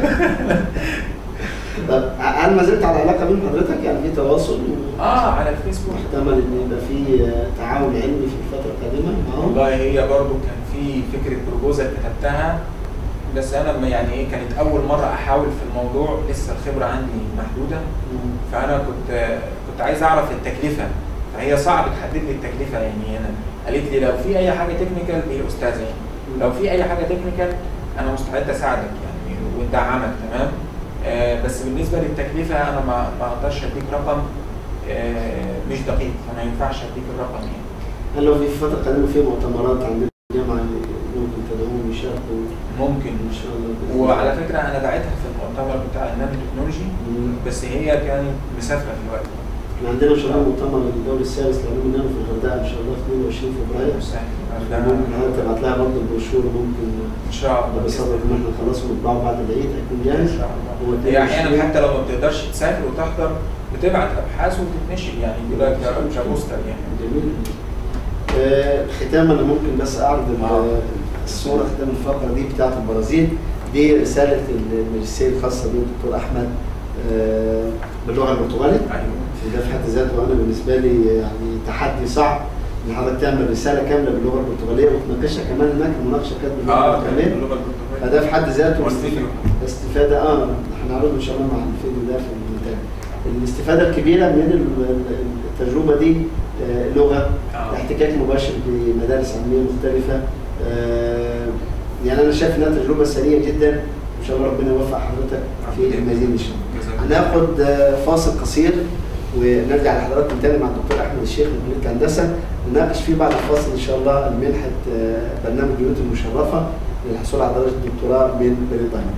طب هل ما زلت على علاقه بين حضرتك يعني في تواصل اه على الفيسبوك محتمل ان يبقى في آه، تعاون علمي في الفتره القادمه معاهم؟ والله هي برضو كان في فكره بروبوزال كتبتها بس انا ما يعني ايه كانت اول مره احاول في الموضوع لسه الخبره عندي محدوده مم. فانا كنت كنت عايز اعرف التكلفه فهي صعب تحدد لي التكلفه يعني انا قالت لي لو في اي حاجه تكنيكال دي الاستاذه يعني لو في اي حاجه تكنيكال انا مستعد اساعدك يعني وندعمك تمام آه بس بالنسبه للتكلفه انا ما ما اقدرش اديك رقم آه مش دقيق فما ينفعش اديك الرقم يعني هل لو في الفتره القادمه في مؤتمرات عندنا في الجامعه ممكن تدعوهم يشاركوا ممكن ان شاء الله بإذن وعلى الله. فكره انا دعيتها في المؤتمر بتاع النانو تكنولوجي مم. بس هي كانت مسافره في الوقت ده. احنا عندنا ان شاء الله مؤتمر الدوري الثالث لعلوم النانو في الغردقه ان شاء الله في 22 فبراير ممكن حضرتك تبعت لها برضه البروشور ممكن ان شاء الله انا بصدق ان احنا نخلصه ونطبعه بعد العيد هيكون جاهز ان شاء الله هو هي 22 احيانا حتى لو ما بتقدرش تسافر وتحضر بتبعت ابحاث وتتنشر يعني يقول لك يا بوستر يعني جميل آه، ختاما انا ممكن بس اعرض ال- آه. الصوره ختام الفقره دي بتاعت البرازيل دي رساله الماجستير الخاصه بالدكتور احمد آه، باللغه البرتغاليه ايوه ده في حد ذاته انا بالنسبه لي يعني تحدي صعب ان حضرتك تعمل رساله كامله باللغه البرتغاليه وتناقشها كمان هناك المناقشه كانت باللغه اه البرتغاليه اللغه البرتغاليه فده في حد ذاته والفيديو استفاده اه هنعرضه ان شاء الله مع الفيديو ده في الانتاج الاستفاده الكبيره من ال- ال- التجربه دي آه، لغه آه. احتكاك مباشر بمدارس علميه مختلفه آه، يعني انا شايف انها تجربه سريعه جدا وان شاء الله ربنا يوفق حضرتك في المزيد ان شاء الله جزاك الله. هناخد آه، فاصل قصير ونرجع لحضراتكم تاني مع الدكتور احمد الشيخ من كليه الهندسه نناقش فيه بعد الفاصل ان شاء الله منحه آه، برنامج بيوت المشرفه للحصول على درجه الدكتوراه من بريطانيا.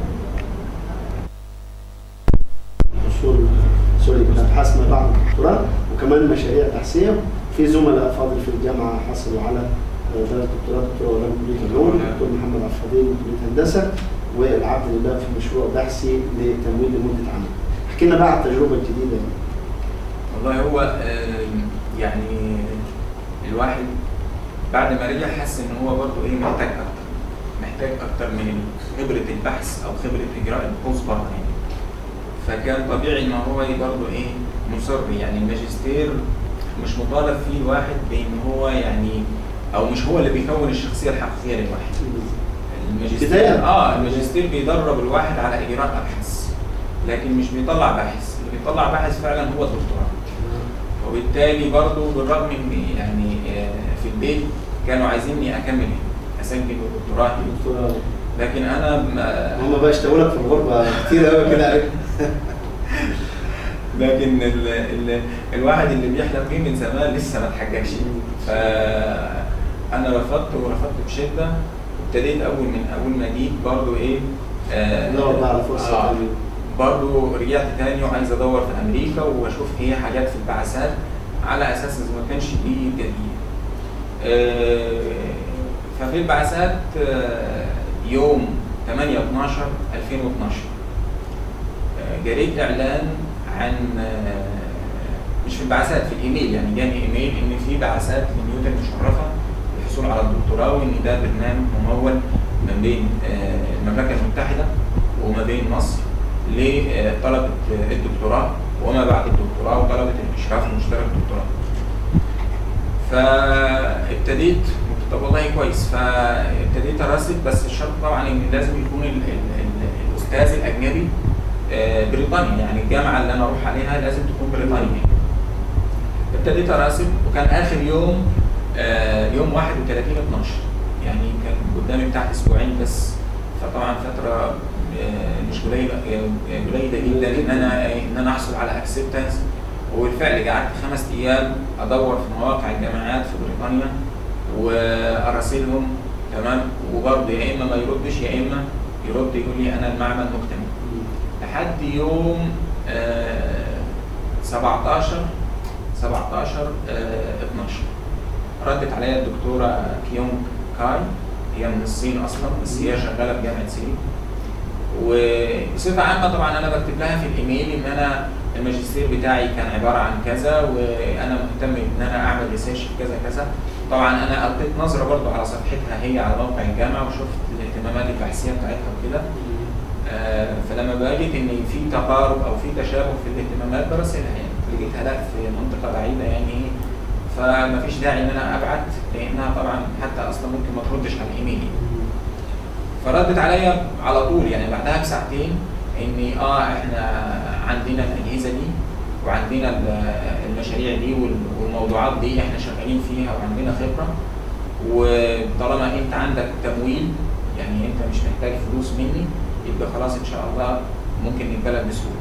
حصول سوري ابحاث ما بعد الدكتوراه وكمان مشاريع بحثيه في زملاء فاضل في الجامعه حصلوا على آه، درجه الدكتوراه دكتور اولاد كليه العلوم دكتور محمد عبد الفضيل من كليه الهندسه والعبد لله في مشروع بحثي لتمويل لمده عام. احكي لنا بقى عن التجربه الجديده دي. والله هو آم، يعني الواحد بعد ما رجع حس ان هو برضه ايه محتاج اكتر محتاج اكتر من خبره البحث او خبره اجراء البحوث بره يعني فكان طبيعي ان هو برضه ايه مصر يعني الماجستير مش مطالب فيه الواحد بان هو يعني او مش هو اللي بيكون الشخصيه الحقيقيه للواحد الماجستير بداية. اه الماجستير بيدرب الواحد على اجراء ابحاث لكن مش بيطلع باحث اللي بيطلع باحث فعلا هو الدكتوراه وبالتالي برضو بالرغم ان يعني آه، في البيت كانوا عايزيني اكمل هنا اسجل الدكتوراه هنا. دكتوراه لكن انا ما- هم بقى اشتغلوا لك في الغربه كتير قوي كده عليك. لكن ال ال الواحد اللي بيحلم بيه من زمان لسه ما اتحققش فانا رفضت ورفضت بشده ابتديت اول من اول ما جيت برضو ايه آه، ندور بقى على فرصه آه، تانية. برضو رجعت تاني وعايز ادور في امريكا واشوف ايه حاجات في البعثات على اساس اذا ما كانش دي جديد. آه، ففي البعثات آه، يوم 8 12 2012 آه، جريت اعلان عن آه، مش في البعثات في الايميل يعني جاني ايميل ان في بعثات لنيوتن مشرفه للحصول على الدكتوراه وان ده برنامج ممول ما بين آه، المملكه المتحده وما بين مصر لطلبه الدكتوراه وما بعد الدكتوراه وطلبه الاشراف المشترك الدكتوراه. فابتديت قلت طب والله كويس فابتديت اراسل بس الشرط طبعا ان لازم يكون ال ال ال الاستاذ الاجنبي آه، بريطاني يعني الجامعه اللي انا اروح عليها لازم تكون بريطانيه. ابتديت اراسل وكان اخر يوم آه، يوم 31 12 يعني كان قدامي بتاع اسبوعين بس فطبعا فتره آه، مش قليله آه، قليله جدا ان انا ان انا احصل على اكسبتنس وبالفعل قعدت خمس ايام ادور في مواقع الجامعات في بريطانيا واراسلهم تمام وبرضه يا اما ما يردش يا اما يرد يقول لي انا المعمل مكتمل لحد يوم آه 17 17 آه 12 ردت عليا الدكتوره كيونغ كاي هي من الصين اصلا بس هي شغاله في جامعه سيري وبصفه عامه طبعا انا بكتب لها في الايميل ان انا الماجستير بتاعي كان عباره عن كذا وانا مهتم ان انا اعمل ريسيرش في كذا كذا طبعا انا القيت نظره برضو على صفحتها هي على موقع الجامعه وشفت الاهتمامات البحثيه بتاعتها وكده آه، فلما بجد ان في تقارب او في تشابه في الاهتمامات برسلها يعني لقيتها لا في منطقه بعيده يعني فما فيش داعي ان انا ابعت لانها طبعا حتى اصلا ممكن ما تردش على الايميل يعني. فردت عليا على طول يعني بعدها بساعتين اني اه احنا عندنا الاجهزه دي وعندنا ال- المشاريع دي وال- والموضوعات دي احنا شغالين فيها وعندنا خبره وطالما انت عندك تمويل يعني انت مش محتاج فلوس مني يبقى خلاص ان شاء الله ممكن نتبلد بسهوله.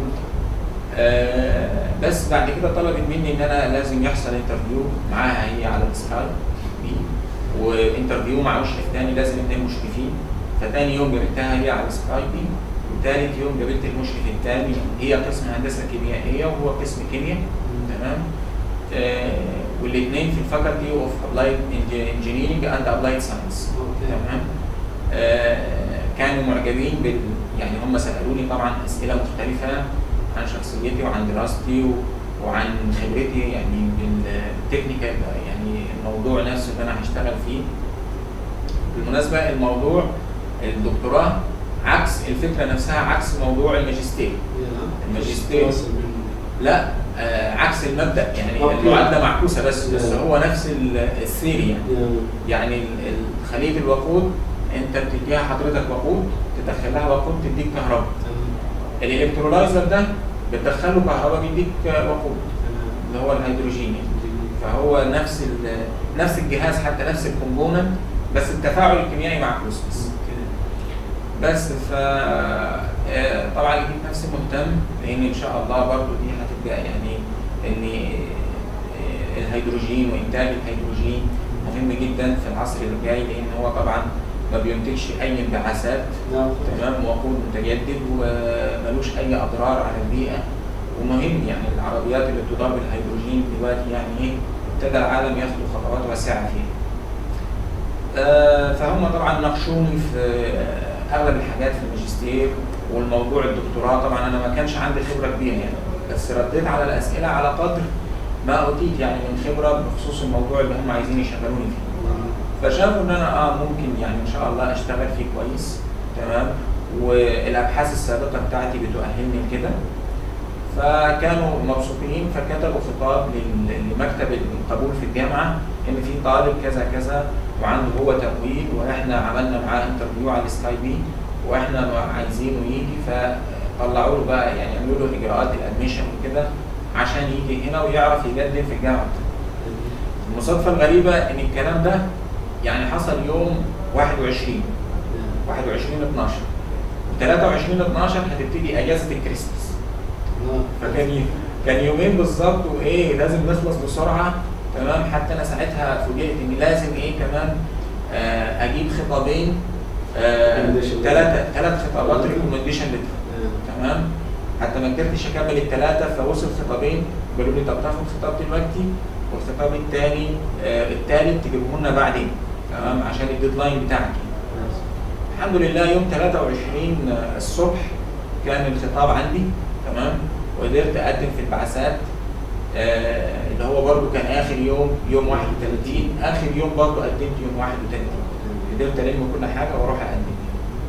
آه بس بعد كده طلبت مني ان انا لازم يحصل انترفيو معاها هي على السكايب دي وانترفيو مع مشرف تاني لازم اثنين مشرفين فتاني يوم جابتها هي على السكايب دي وتالت يوم جابت المشرف التاني هي قسم هندسه كيميائيه وهو قسم كيمياء تمام آه والاثنين في الفاكولتي اوف ابلايد انجينيرنج اند ابلايد ساينس اوكي تمام آه كانوا معجبين بال يعني هم سالوني طبعا اسئله مختلفه عن شخصيتي وعن دراستي و... وعن خبرتي يعني بالتكنيكال يعني الموضوع نفسه اللي انا هشتغل فيه بالمناسبه الموضوع الدكتوراه عكس الفكره نفسها عكس موضوع الماجستير الماجستير. واصل من- لا آه عكس المبدا يعني أوكي. المعادله معكوسه بس بس Yeah. هو نفس ال- الثيري يعني يا- يعني ال- ال- خليه الوقود انت بتديها حضرتك وقود تدخلها وقود تديك كهرباء تمام. الالكترولايزر ده بتدخله كهرباء بيديك وقود تمام. اللي هو الهيدروجين يعني. جميل. فهو نفس ال- نفس الجهاز حتى نفس الكومبوننت بس التفاعل الكيميائي معكوس بس اوكي. بس ف آه، طبعا لقيت نفسي مهتم لان ان شاء الله برضو دي هتبقى يعني ان آه، الهيدروجين وانتاج الهيدروجين مهم جدا في العصر اللي جاي لان هو طبعا ما بينتجش اي انبعاثات نعم. تمام وقود متجدد وملوش اي اضرار على البيئه ومهم يعني العربيات اللي بتدار بالهيدروجين دلوقتي يعني ايه ابتدى العالم ياخد خطوات واسعه فيها. آه، فهم طبعا ناقشوني في آه، اغلب الحاجات في الماجستير والموضوع الدكتوراه طبعا انا ما كانش عندي خبره كبيره يعني بس رديت على الاسئله على قدر ما اوتيت يعني من خبره بخصوص الموضوع اللي هم عايزين يشغلوني فيه. فشافوا ان انا اه ممكن يعني ان شاء الله اشتغل فيه كويس تمام والابحاث السابقه بتاعتي بتؤهلني لكده فكانوا مبسوطين فكتبوا خطاب لل- لمكتب القبول في الجامعه ان في طالب كذا كذا وعنده هو تمويل واحنا عملنا معاه انترفيو على السكاي بي واحنا عايزينه يجي فطلعوا له بقى يعني عملوا له اجراءات الادميشن وكده عشان يجي هنا ويعرف يقدم في الجامعه المصادفه الغريبه ان الكلام ده يعني حصل يوم 21 21 12 23 12 هتبتدي اجازه الكريسماس نعم. فكان ي- كان يومين بالظبط وايه لازم نخلص بسرعه تمام حتى انا ساعتها فوجئت ان لازم ايه كمان آه اجيب خطابين Recommendation. ثلاثه ثلاث خطابات نعم. ريكومنديشن لتر نعم. تمام حتى ما قدرتش اكمل الثلاثه فوصل خطابين قالوا لي طب تاخد خطاب دلوقتي والخطاب الثاني آه الثالث تجيبه لنا بعدين تمام عشان الديدلاين بتاعك الحمد لله يوم 23 الصبح كان الخطاب عندي تمام وقدرت اقدم في البعثات آه اللي هو برضو كان اخر يوم يوم 31 اخر يوم برضو قدمت يوم 31 قدرت الم كل حاجه واروح اقدم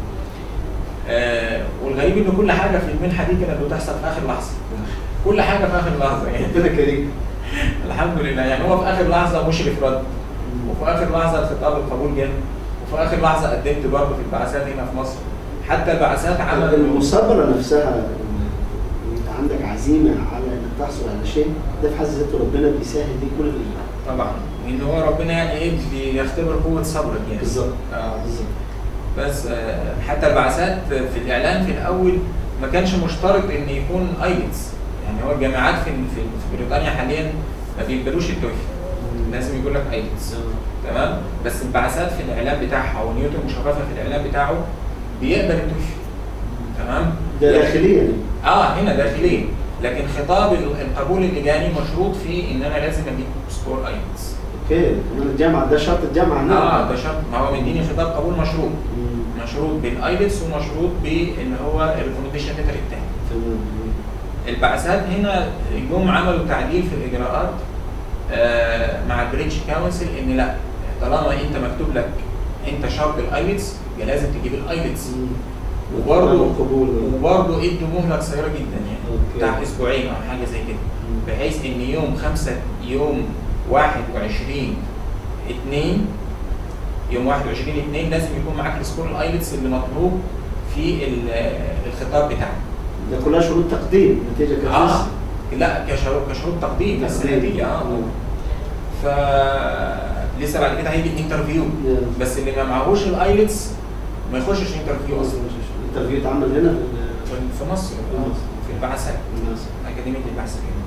آه والغريب ان كل حاجه في المنحه دي كانت بتحصل في اخر لحظه كل حاجه في اخر لحظه يعني ربنا كريم الحمد لله يعني هو في اخر لحظه مشرف رد وفي اخر لحظه الخطاب القبول جه وفي اخر لحظه قدمت برضه في البعثات هنا في مصر حتى البعثات عملوا المثابرة نفسها إن انت عندك عزيمة على انك تحصل على شيء ده في حد ذاته ربنا بيسهل دي كل الإيمان طبعا ان هو ربنا يعني ايه بيختبر قوه صبرك يعني بالظبط. آه. بالظبط بس آه، حتى البعثات في الاعلان في الاول ما كانش مشترط ان يكون ايلتس يعني هو الجامعات في في في بريطانيا حاليا ما بيقبلوش التويفل لازم يقول لك ايلتس تمام بس البعثات في الاعلان بتاعها ونيوتن مشرفه في الاعلان بتاعه بيقبل التويفل تمام ده لكن- داخليا يعني اه هنا داخليا لكن خطاب ال- القبول اللجاني مشروط فيه ان انا لازم اجيب سكور ايلتس اوكي كمان الجامعة ده شرط الجامعة هنا اه ده شرط ما هو مديني خطاب قبول مشروط مم. مشروط بالايلتس ومشروط باللي هو الريكومنديشن ليتر التاني تمام البعثات هنا جم عملوا تعديل في الاجراءات آه مع البريتش كونسل ان لا طالما انت مكتوب لك انت شرط الايلتس يبقى لازم تجيب الايلتس مم. وبرضه قبول وبرضه ادوا مهله قصيره جدا يعني أوكي. بتاع اسبوعين او حاجه زي كده بحيث ان يوم خمسة يوم 21 2 يوم 21 2 لازم يكون معاك السكور الايلتس اللي مطلوب في ال- الخطاب بتاعك ده كلها شروط تقديم نتيجة كانت اه لسه. لا كشروط كشروط تقديم بس تقديم. نتيجه اه مم. ف لسه بعد كده هيجي الانترفيو Yeah. بس اللي ما معهوش الايلتس ما يخشش انترفيو اصلا الانترفيو اتعمل هنا في في مصر في مصر. في البعثات الناس اكاديميه البحث كده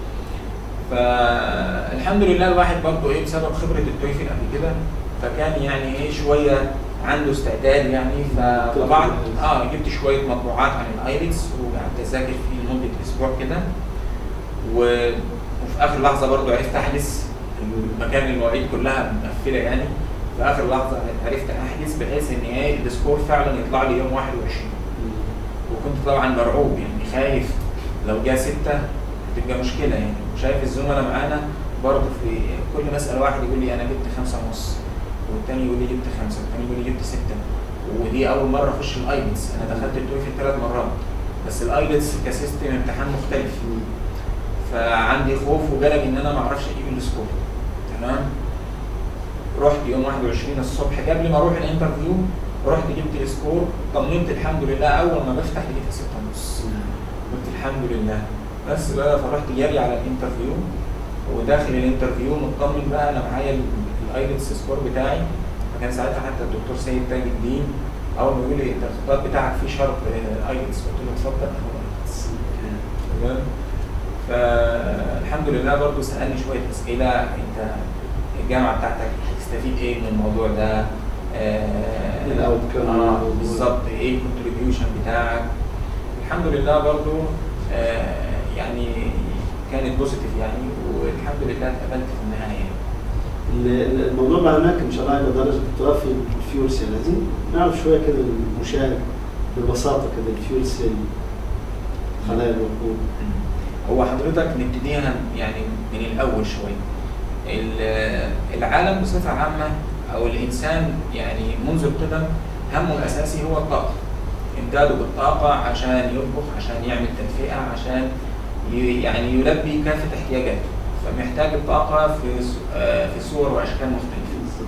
فالحمد لله الواحد برضه ايه بسبب خبره التويفل قبل كده فكان يعني ايه شويه عنده استعداد يعني فطبعا اه جبت شويه مطبوعات عن الايركس وقعدت اذاكر فيه لمده اسبوع كده و- اخر لحظه برضو عرفت احجز المكان المواعيد كلها مقفله يعني في اخر لحظه عرفت احجز بحيث ان ايه السكور فعلا يطلع لي يوم 21 وكنت طبعا مرعوب يعني خايف لو جه ستة هتبقى مشكلة يعني وشايف الزملاء معانا برضه في كل مسألة واحد يقول لي أنا جبت خمسة ونص والتاني يقول لي جبت خمسة والتاني يقول لي جبت ستة ودي أول مرة أخش الأيلتس أنا دخلت التويفل ثلاث مرات بس الأيلتس كسيستم امتحان مختلف فعندي خوف وجلج إن أنا ما أعرفش أجيب السكور تمام رحت يوم 21 الصبح قبل ما أروح الانترفيو رحت جبت السكور طمنت الحمد لله أول ما بفتح لقيتها ستة ونص قلت الحمد لله بس بقى فرحت جاري على الانترفيو وداخل الانترفيو مطمن بقى انا معايا الايلتس سكور بتاعي فكان ساعتها حتى الدكتور سيد تاج الدين اول ما يقول لي انت الخطاب بتاعك فيه شرط ايلتس قلت له اتفضل اهو ايلتس تمام فالحمد لله برضو سالني شويه اسئله انت الجامعه بتاعتك هتستفيد ايه من الموضوع ده آه الأوتكم. اه بالظبط ايه الكونتريبيوشن بتاعك الحمد لله برضو آه يعني كانت بوزيتيف يعني والحمد لله اتقبلت في النهايه ال- الموضوع مع هناك ان شاء الله على درجه الدكتوراه في الفيول سيل عايزين نعرف شويه كده المشاهد ببساطه كده الفيول سيل خلايا الوقود هو حضرتك نبتديها يعني من الاول شويه ال- العالم بصفه عامه او الانسان يعني منذ القدم همه الاساسي هو الطاقه امداده بالطاقه عشان يطبخ عشان يعمل تدفئه عشان ي- يعني يلبي كافه احتياجاته فمحتاج الطاقه في س- آه، في صور واشكال مختلفه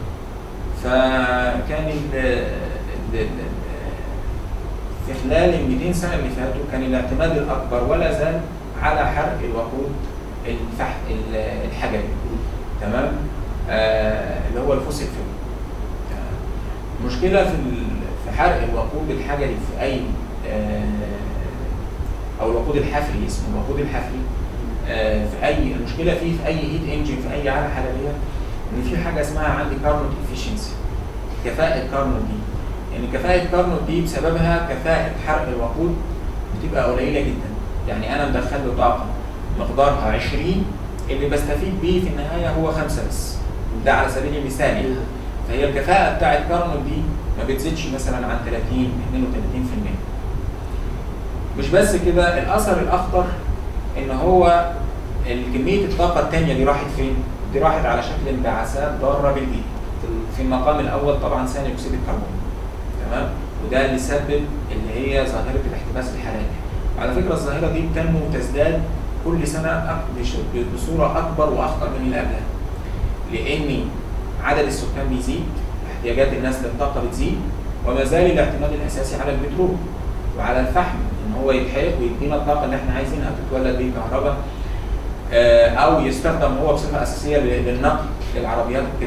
فكان ال ال- ال- في خلال ال 200 سنه اللي فاتوا كان الاعتماد الاكبر ولا زال على حرق الوقود الفحم ال- الحجري تمام آه اللي هو الفوسيل فيول تمام. المشكله في ال- في حرق الوقود الحجري في اي آه او الوقود الحفري اسمه الوقود الحفري آه في اي المشكله فيه في اي هيت انجن في اي عاله حراريه ان في حاجه اسمها عندي كارنوت افيشنسي كفاءه كارنوت دي يعني كفاءه كارنوت دي بسببها كفاءه حرق الوقود بتبقى قليله جدا يعني انا مدخل له طاقه مقدارها 20 اللي بستفيد بيه في النهايه هو خمسه بس ده على سبيل المثال يعني فهي الكفاءه بتاعت كارنوت دي ما بتزيدش مثلا عن 30 32% مش بس كده الاثر الاخطر ان هو كميه الطاقه الثانيه دي راحت فين؟ دي راحت على شكل انبعاثات ضاره بالبيئه في المقام الاول طبعا ثاني اكسيد الكربون تمام وده اللي سبب اللي هي ظاهره الاحتباس الحراري على فكره الظاهره دي بتنمو وتزداد كل سنه أك- بش- بصوره اكبر واخطر من اللي قبلها لان عدد السكان بيزيد احتياجات الناس للطاقه بتزيد وما زال الاعتماد الاساسي على البترول وعلى الفحم ان هو يتحرق ويدينا الطاقه اللي احنا عايزينها تتولد بيه كهرباء آه، او يستخدم هو بصفه اساسيه لل- للنقل للعربيات وكده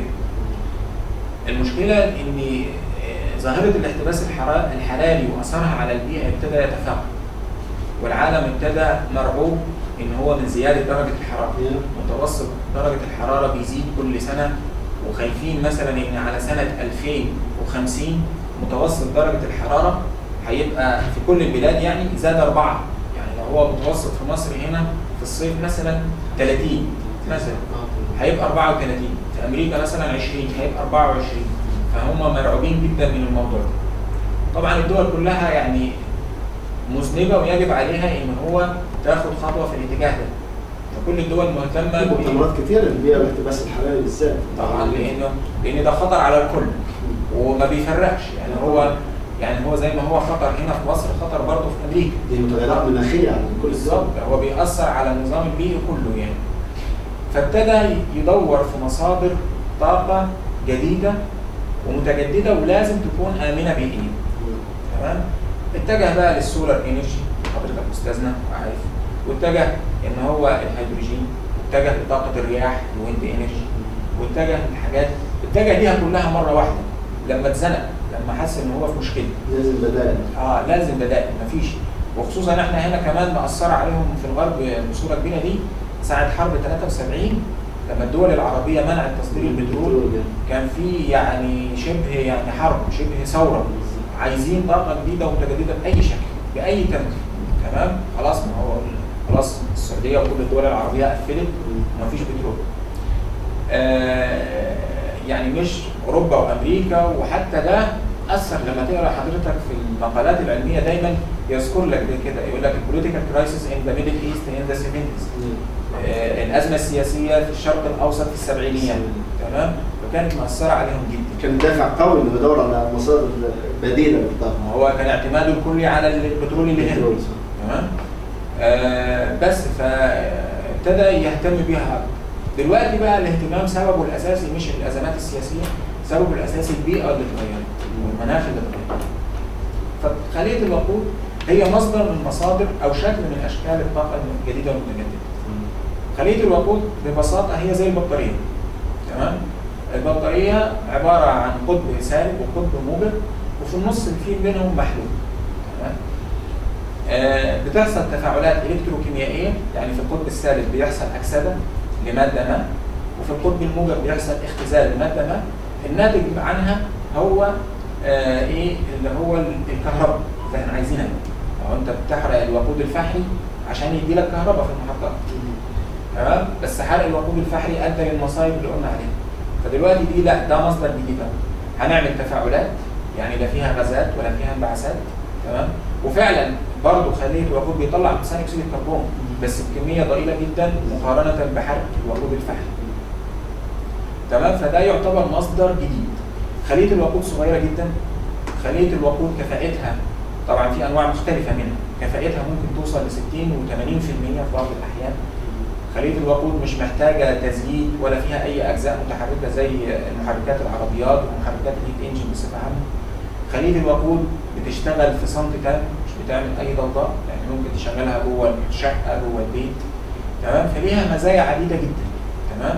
المشكله ان آه، ظاهره الاحتباس الحرا- الحراري واثرها على البيئه ابتدى يتفاقم والعالم ابتدى مرعوب ان هو من زياده درجه الحراره متوسط درجه الحراره بيزيد كل سنه وخايفين مثلا ان على سنه 2050 متوسط درجه الحراره هيبقى في كل البلاد يعني زاد أربعة يعني لو هو متوسط في مصر هنا في الصيف مثلا 30 مثلا هيبقى 34 في امريكا مثلا 20 هيبقى 24 فهم مرعوبين جدا من الموضوع ده طبعا الدول كلها يعني مذنبه ويجب عليها ان هو تاخد خطوه في الاتجاه ده فكل الدول مهتمه في ب- مؤتمرات كتير للبيئه والاحتباس الحراري بالذات طبعا لانه لان ده خطر على الكل وما بيفرقش يعني هو يعني هو زي ما هو خطر هنا في مصر خطر برضه في امريكا دي متغيرات مناخيه على كل بالظبط هو بيأثر على النظام البيئي كله يعني فابتدى يدور في مصادر طاقة جديدة ومتجددة ولازم تكون آمنة بيئيا تمام اتجه بقى للسولار انرجي حضرتك استاذنا عارف واتجه ان هو الهيدروجين واتجه لطاقة الرياح الويند انرجي واتجه لحاجات اتجه ليها كلها مرة واحدة لما اتزنق لما حس ان هو في مشكلة لازم بدائل اه لازم بدائل مفيش وخصوصا احنا هنا كمان مأثرة عليهم في الغرب بصورة كبيرة دي ساعة حرب 73 لما الدول العربية منعت تصدير البترول كان في يعني شبه يعني حرب شبه ثورة عايزين طاقة جديدة ومتجددة بأي شكل بأي تمن تمام خلاص ما هو خلاص السعوديه وكل الدول العربيه قفلت ومفيش بترول آه، يعني مش اوروبا وامريكا وحتى ده اثر لما تقرا حضرتك في المقالات العلميه دايما يذكر لك ده كده يقول لك البوليتيكال كرايسيس ان ذا ميدل ايست ان ذا 70 الازمه السياسيه في الشرق الاوسط في السبعينيات تمام فكانت مأثره عليهم جدا كان دافع قوي انه يدور على مصادر بديله للطاقه ما هو كان اعتماده الكلي على البترول اللي هنا البترول، صح. تمام آه بس فابتدى يهتم بيها أكتر. دلوقتي بقى الاهتمام سببه الاساسي مش الازمات السياسيه سببه الاساسي البيئه اللي اتغيرت والمناخ اللي اتغير فخليه الوقود هي مصدر من مصادر او شكل من اشكال الطاقه الجديده والمتجدده خليه الوقود ببساطه هي زي البطاريه تمام البطاريه عباره عن قطب سالب وقطب موجب وفي النص في بينهم محلول تمام آه بتحصل تفاعلات الكتروكيميائيه يعني في القطب السالب بيحصل اكسده لماده ما وفي القطب الموجب بيحصل اختزال لماده ما الناتج عنها هو آه ايه اللي هو الكهرباء اللي احنا عايزينها لو انت بتحرق الوقود الفحمي عشان يدي لك كهرباء في المحطات تمام بس حرق الوقود الفحري ادى للمصايب اللي قلنا عليها فدلوقتي دي لا ده مصدر جديد أهو. هنعمل تفاعلات يعني لا فيها غازات ولا فيها انبعاثات تمام وفعلا برضه خليه الوقود بيطلع ثاني اكسيد الكربون بس بكميه ضئيله جدا مقارنه بحرق الوقود الفحمي تمام فده يعتبر مصدر جديد خليه الوقود صغيره جدا خليه الوقود كفاءتها طبعا في انواع مختلفه منها كفاءتها ممكن توصل ل 60 و80% في بعض الاحيان خليه الوقود مش محتاجه تزييت ولا فيها اي اجزاء متحركه زي محركات العربيات ومحركات الهيت انجن بصفه عامه خليه الوقود بتشتغل في صمت تام مش بتعمل اي ضوضاء يعني ممكن تشغلها جوه الشقه جوه البيت تمام فليها مزايا عديده جدا تمام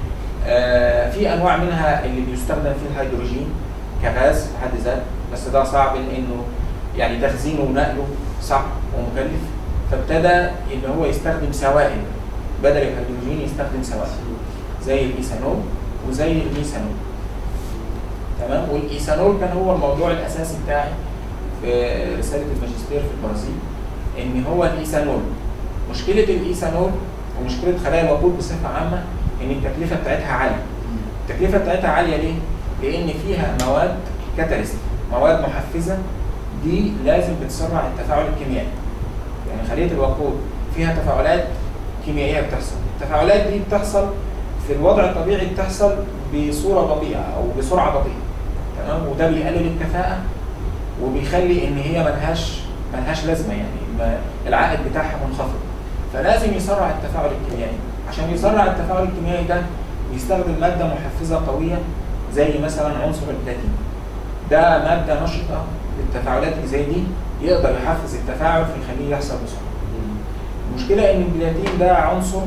آه في انواع منها اللي بيستخدم فيه الهيدروجين كغاز في حد ذاته بس ده صعب لانه يعني تخزينه ونقله صعب ومكلف فابتدى ان هو يستخدم سوائل بدل الهيدروجين يستخدم سوائل زي الايثانول وزي الميثانول تمام والايثانول كان هو الموضوع الاساسي بتاعي في رساله الماجستير في البرازيل ان هو الايثانول مشكله الايثانول ومشكله خلايا الوقود بصفه عامه ان التكلفه بتاعتها عاليه التكلفه بتاعتها عاليه ليه؟ لان فيها مواد كاتاليست مواد محفزه دي لازم بتسرع التفاعل الكيميائي يعني خليه الوقود فيها تفاعلات كيميائيه بتحصل التفاعلات دي بتحصل في الوضع الطبيعي بتحصل بصوره بطيئه او بسرعه بطيئه تمام وده بيقلل الكفاءه وبيخلي ان هي ملهاش ملهاش لازمه يعني ما العائد بتاعها منخفض فلازم يسرع التفاعل الكيميائي عشان يسرع التفاعل الكيميائي ده بيستخدم ماده محفزه قويه زي مثلا عنصر البلاتين ده ماده نشطه للتفاعلات اللي زي دي يقدر يحفز التفاعل فيخليه يحصل بسرعه المشكله ان البلاتين ده عنصر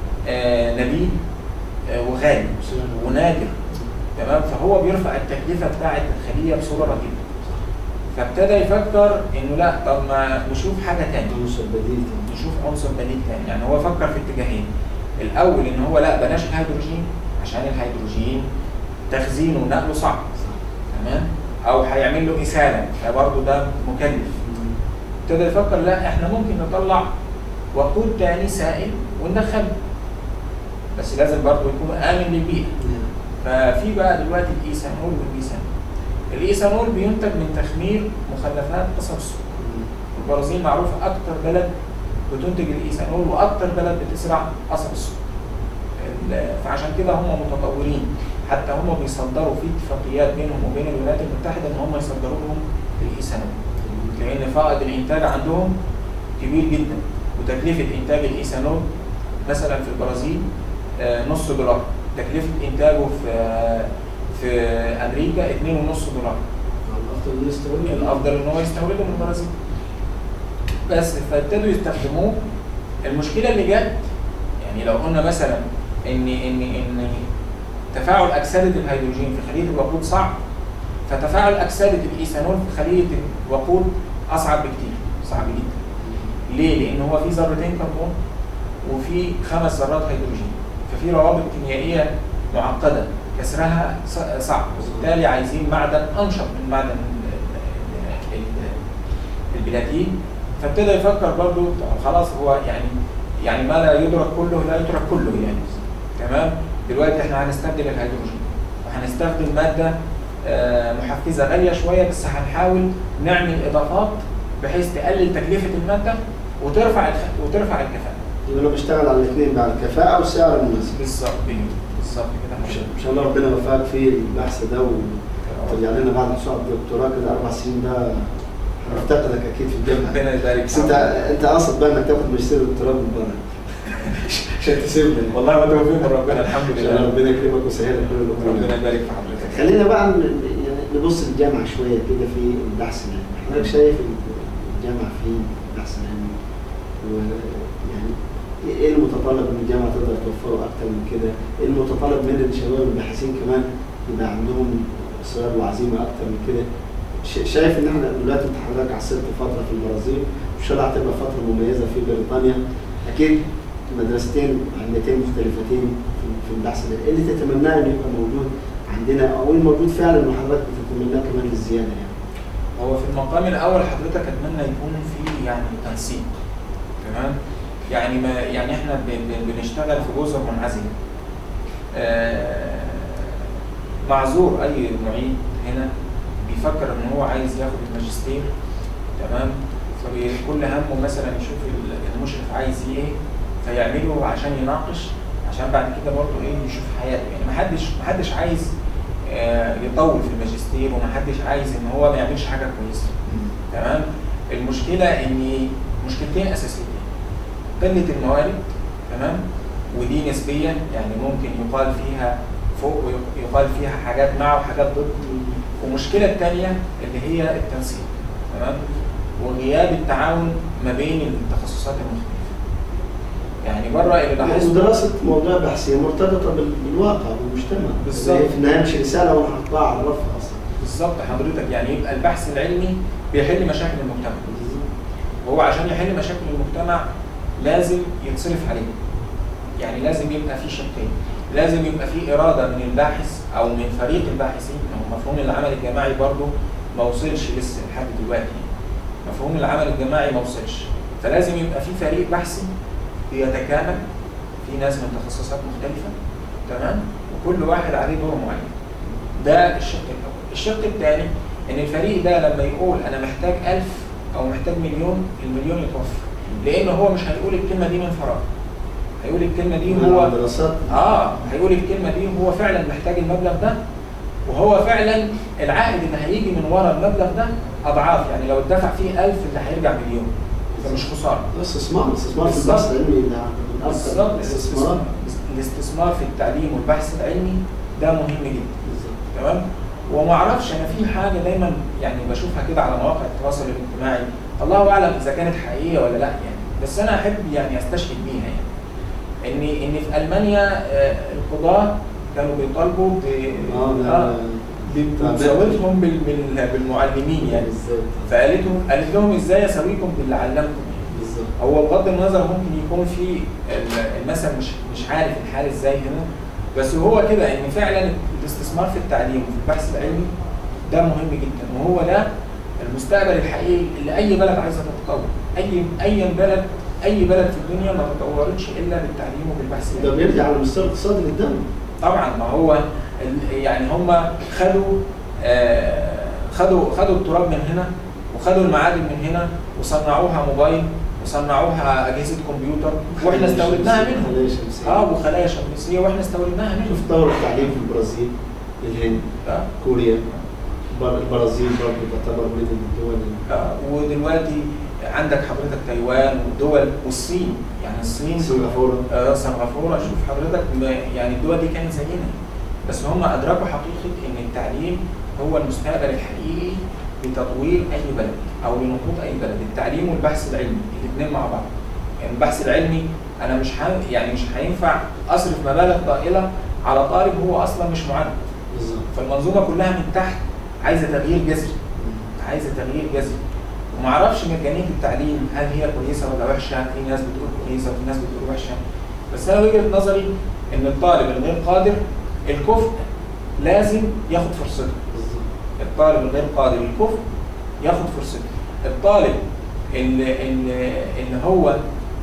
آه نبيل آه وغالي ونادر تمام فهو بيرفع التكلفه بتاعه الخليه بصوره رهيبه فابتدى يفكر انه لا طب ما نشوف حاجه تانية عنصر بديل نشوف عنصر بديل تاني يعني هو فكر في اتجاهين الاول ان هو لا بلاش الهيدروجين عشان الهيدروجين تخزينه ونقله صعب تمام او هيعمل له اساله فبرضه ده مكلف ابتدى يفكر لا احنا ممكن نطلع وقود تاني سائل وندخله بس لازم برضه يكون امن للبيئه ففي بقى دلوقتي الايثانول والميثانول الايثانول بينتج من تخمير مخلفات قصب السكر البرازيل معروفه اكتر بلد بتنتج الايثانول واكتر بلد بتزرع قصب السكر ال- فعشان كده هم متطورين حتى هم بيصدروا في اتفاقيات بينهم وبين الولايات المتحده ان هم يصدروا لهم الايثانول لان فائض الانتاج عندهم كبير جدا وتكلفه انتاج الايثانول مثلا في البرازيل آه، نص دولار تكلفه انتاجه في آه، في امريكا 2.5 دولار الافضل نستورد الافضل ان هو يستورده من البرازيل بس فابتدوا يستخدموه المشكله اللي جت يعني لو قلنا مثلا ان ان ان تفاعل اكسده الهيدروجين في خليه الوقود صعب فتفاعل اكسده الايثانول في خليه الوقود اصعب بكتير صعب جدا ليه؟ لان هو في ذرتين كربون وفي خمس ذرات هيدروجين ففي روابط كيميائيه معقده كسرها ص- صعب وبالتالي عايزين معدن انشط من معدن ال- ال- ال- البلاتين فابتدى يفكر برضه طب خلاص هو يعني يعني ما لا يدرك كله لا يترك كله يعني تمام دلوقتي احنا هنستبدل الهيدروجين وهنستخدم ماده آه، محفزه غاليه شويه بس هنحاول نعمل اضافات بحيث تقلل تكلفه الماده وترفع الخ- وترفع الكفاءه يبقى انا بشتغل على الاثنين بقى الكفاءه والسعر المناسب بالظبط بالظبط ان كده شاء- إن شاء الله ربنا يوفقك في البحث ده وترجع لنا بعد مشروع الدكتوراه كده اربع سنين ده هنفتقدك اكيد في الجامعه ربنا يبارك بس انت انت قاصد بقى انك تاخد ماجستير ودكتوراه من بره عشان تسيبنا والله ما توفيق من ربنا الحمد ان شاء الله لله ربنا يكرمك ويسهل لك كل الامور ربنا يبارك في حضرتك خلينا بقى ن- يعني نبص للجامعه شويه كده في البحث العلمي حضرتك شايف الجامعه في البحث العلمي ويعني ايه المتطلب ان الجامعه تقدر توفره اكتر من كده؟ ايه المتطلب من الشباب الباحثين كمان يبقى عندهم اصرار وعزيمه اكتر من كده؟ ش- شايف ان احنا دلوقتي انت حضرتك عاصرت فتره في البرازيل وان شاء الله هتبقى فتره مميزه في بريطانيا اكيد مدرستين علمتين مختلفتين في- في البحث ده ايه اللي تتمناه انه يبقى موجود عندنا او ايه الموجود فعلا وحضرتك بتتمناه كمان للزياده يعني هو في المقام الاول حضرتك اتمنى يكون في يعني تنسيق تمام يعني ما يعني احنا ب- ب- بنشتغل في جزر منعزله آه، معذور اي معيد هنا بيفكر ان هو عايز ياخد الماجستير تمام فكل همه مثلا يشوف ال- المشرف عايز ايه فيعمله عشان يناقش عشان بعد كده برضه ايه يشوف حياته يعني محدش محدش عايز آه، يطول في الماجستير ومحدش عايز ان هو ما يعملش حاجه كويسه تمام المشكله ان مشكلتين اساسيتين قله الموارد تمام ودي نسبيه يعني ممكن يقال فيها فوق ويقال فيها حاجات مع وحاجات ضد والمشكله الثانيه اللي هي التنسيق تمام وغياب التعاون ما بين التخصصات المختلفه يعني بره اللي لاحظته ودراسه موضوع بحثيه مرتبطه بال- بالواقع بالمجتمع بالظبط. هي في النهايه مش رساله وانا هحطها على الرف اصلا بالظبط حضرتك يعني يبقى البحث العلمي بيحل مشاكل المجتمع وهو عشان يحل مشاكل المجتمع لازم يتصرف عليه يعني لازم يبقى في شقين لازم يبقى في إرادة من الباحث أو من فريق الباحثين ما هو مفهوم العمل الجماعي برضه ما وصلش لسه لحد دلوقتي مفهوم العمل الجماعي ما وصلش فلازم يبقى في فريق بحثي بيتكامل في ناس من تخصصات مختلفة تمام وكل واحد عليه دور معين ده الشق الأول الشق الثاني إن الفريق ده لما يقول أنا محتاج ألف أو محتاج مليون المليون يتوفر لأن هو مش هيقول الكلمة دي من فراغ هيقول الكلمة دي هو دراسات اه هيقول الكلمه دي هو فعلا محتاج المبلغ ده وهو فعلا العائد اللي هيجي من ورا المبلغ ده اضعاف يعني لو اتدفع فيه 1000 اللي هيرجع مليون فمش خساره استثمار استثمار في بالظبط. البحث العلمي ده من بالظبط اكثر الاستثمارات الاستثمار الاستثمار في التعليم والبحث العلمي ده مهم جدا بالظبط. تمام وما اعرفش انا في حاجه دايما يعني بشوفها كده على مواقع التواصل الاجتماعي الله اعلم اذا كانت حقيقيه ولا لا يعني بس انا احب يعني استشهد بيها يعني ان ان في المانيا آه، القضاه كانوا بيطالبوا ب اه ده آه، بمساواتهم بال- بال- بالمعلمين يعني بالظبط فقالت لهم قالت لهم ازاي اسويكم باللي علمكم بالظبط هو بغض النظر ممكن يكون في ال- المثل مش مش عارف الحال ازاي هنا بس هو كده ان فعلا الاستثمار في التعليم وفي البحث العلمي ده مهم جدا وهو ده المستقبل الحقيقي اللي اي بلد عايزه تتطور اي اي بلد اي بلد في الدنيا ما تطورتش الا بالتعليم وبالبحث ده العلمي بيرجع على المستوى الاقتصادي للدولة طبعا ما هو ال- يعني هم خدوا آه، خدوا خدوا التراب من هنا وخدوا المعادن من هنا وصنعوها موبايل وصنعوها اجهزه كمبيوتر واحنا استوردناها منهم خلايا شمسية. اه وخلايا شمسيه واحنا استوردناها منهم شوف دور التعليم في البرازيل الهند آه. كوريا بر- البرازيل برضه تعتبر من الدول ال- آه، ودلوقتي عندك حضرتك تايوان والدول والصين يعني الصين سنغافورة آه، سنغافوره شوف حضرتك ما- يعني الدول دي كانت زينا بس هم ادركوا حقيقه ان التعليم هو المستقبل الحقيقي لتطوير اي بلد او لنهوض اي بلد التعليم والبحث العلمي الاثنين مع بعض يعني البحث العلمي انا مش ح... يعني مش هينفع اصرف مبالغ طائله على طالب هو اصلا مش معد بالظبط فالمنظومه كلها من تحت عايزه تغيير جذري عايزه تغيير جذري ومعرفش ميكانيك التعليم هل هي كويسه ولا وحشه في ناس بتقول كويسه وفي ناس بتقول وحشه بس انا وجهه نظري ان الطالب الغير قادر الكفء لازم ياخد فرصته بالظبط الطالب الغير قادر الكفء ياخد فرصته الطالب اللي, اللي, اللي هو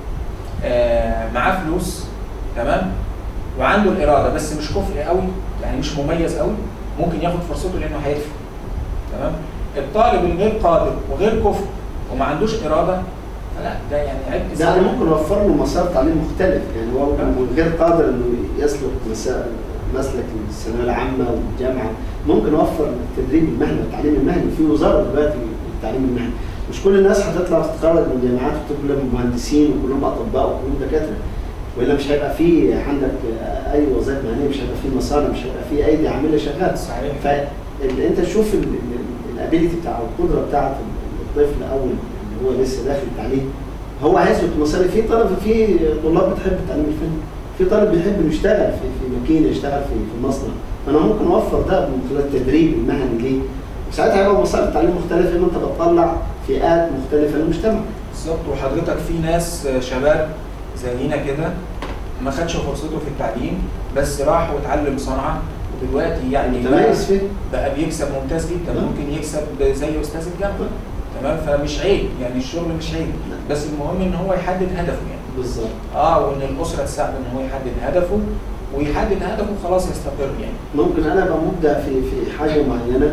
آه معاه فلوس تمام وعنده الاراده بس مش كفء قوي يعني مش مميز قوي ممكن ياخد فرصته لانه هيدفع تمام الطالب الغير قادر وغير كفء وما عندوش اراده فلا ده يعني عبء ده انا زيادة. ممكن اوفر له مسار تعليم مختلف يعني هو غير قادر انه يسلك مسا- مسلك الثانويه العامه والجامعه ممكن اوفر التدريب المهني والتعليم المهني في وزاره دلوقتي التعليم المهني مش كل الناس هتطلع تتخرج من جامعات وتبقى كلهم مهندسين وكلهم اطباء وكلهم دكاتره والا مش هيبقى في عندك اي وظائف مهنيه مش هيبقى في مصانع مش هيبقى في ايدي عامله شغاله صحيح فانت تشوف الابيليتي بتاع القدره بتاعت الطفل او اللي هو لسه داخل التعليم هو هيثبت مصاري في طلب في طلاب بتحب التعليم الفني في طالب بيحب انه يشتغل في في ماكينه يشتغل في في مصنع فانا ممكن اوفر ده من خلال التدريب المهني ليه وساعتها هيبقى مسار التعليم مختلف ان انت بتطلع فئات مختلفه للمجتمع بالظبط وحضرتك في ناس شباب زينا كده ما خدش فرصته في التعليم بس راح واتعلم صنعه ودلوقتي يعني متميز فيه بقى بيكسب ممتاز جدا نعم. ممكن يكسب زي استاذ الجامعه تمام فمش عيب يعني الشغل مش عيب بس المهم ان هو يحدد هدفه يعني بالظبط اه وان الاسره تساعده ان هو يحدد هدفه ويحدد هدفه خلاص يستقر يعني ممكن انا ابقى مبدع في في حاجه معينه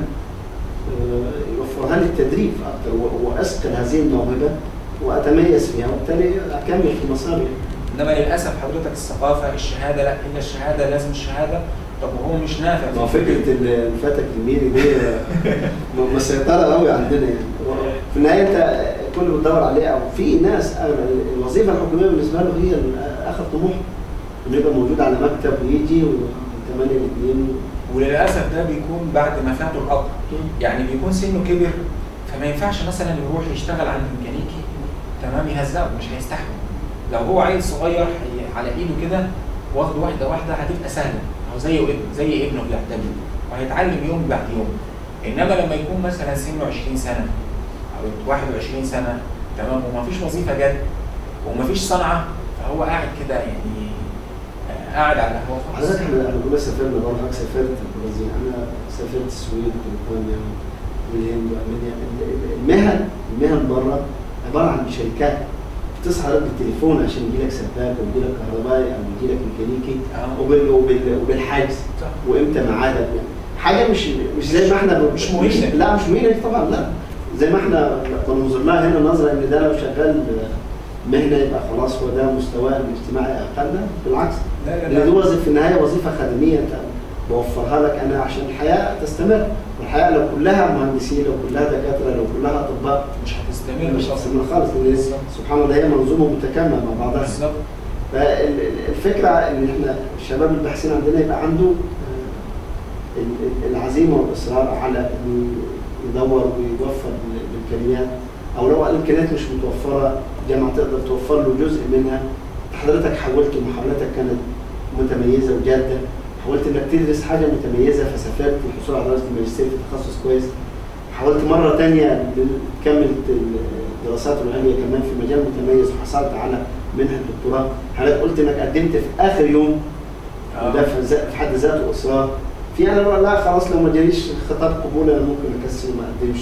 آه، يوفرها لي التدريب اكتر و- واثقل هذه الموهبه واتميز فيها وبالتالي اكمل في مساري انما للاسف حضرتك الثقافه الشهاده لا الا الشهاده لازم الشهاده طب وهو مش نافع ما هو في فكره ال- الفتك الميري دي م- مسيطره قوي عندنا يعني في النهايه انت كل اللي بتدور عليه او في ناس أغلب- الوظيفه الحكوميه بالنسبه له هي ال- اخر طموح انه يبقى موجود على مكتب ويجي و8 ل وللاسف ده بيكون بعد ما فاته القطر 2 يعني بيكون سنه كبر فما ينفعش مثلا يروح يشتغل عند ميكانيكي تمام يهزقه مش هيستحمل لو هو عيل صغير هي- على ايده كده واخده واحده واحده هتبقى سهله هو زي ابن زي ابنه بيعتبر وهيتعلم يوم بعد يوم انما لما يكون مثلا سنه 20 سنه او 21 سنه تمام ومفيش وظيفه جد ومفيش صنعه فهو قاعد كده يعني آه، قاعد على القهوه خلاص حضرتك احنا لما كنا سافرنا بره حضرتك سافرت البرازيل انا سافرت السويد وبريطانيا والهند والمانيا ال- ال- المهن المهن بره عباره عن شركات بتصحى لك بالتليفون عشان يجي لك سباك او يجي لك كهربائي او يجي لك ميكانيكي آه. وبال وبال وبالحجز صح. وامتى ميعادك يعني حاجه مش مش زي ما احنا ب- مش مهينة. لا مش مهينه طبعا لا زي ما احنا بننظر لها هنا نظره ان ده لو شغال مهنه يبقى خلاص هو ده مستواه الاجتماعي اقل لا، بالعكس لا لا لان دي لا وظيفه في النهايه وظيفه خدميه انت بوفرها لك انا عشان الحياه تستمر والحياه لو كلها مهندسين لو كلها دكاتره لو كلها اطباء مش هتستمر مش خالص. هتستمر خالص لان سبحان الله هي منظومه متكامله مع بعضها بالظبط فالفكره ان احنا الشباب الباحثين عندنا يبقى عنده آه، ال- ال- العزيمه والاصرار على انه يدور ويوفر ال- الامكانيات او لو الامكانيات مش متوفره جامعه تقدر توفر له جزء منها حضرتك حاولت ومحاولاتك كانت متميزه وجاده حاولت انك تدرس حاجه متميزه فسافرت للحصول على درجه الماجستير في تخصص كويس حاولت مره ثانيه تكمل الدراسات العليا كمان في مجال متميز وحصلت على منحه دكتوراه حضرتك قلت انك قدمت في اخر يوم آه. وده في ذا- في حد ذاته اصرار في انا بقول لا خلاص لو ما جاليش خطاب قبول انا ممكن اكسل وما اقدمش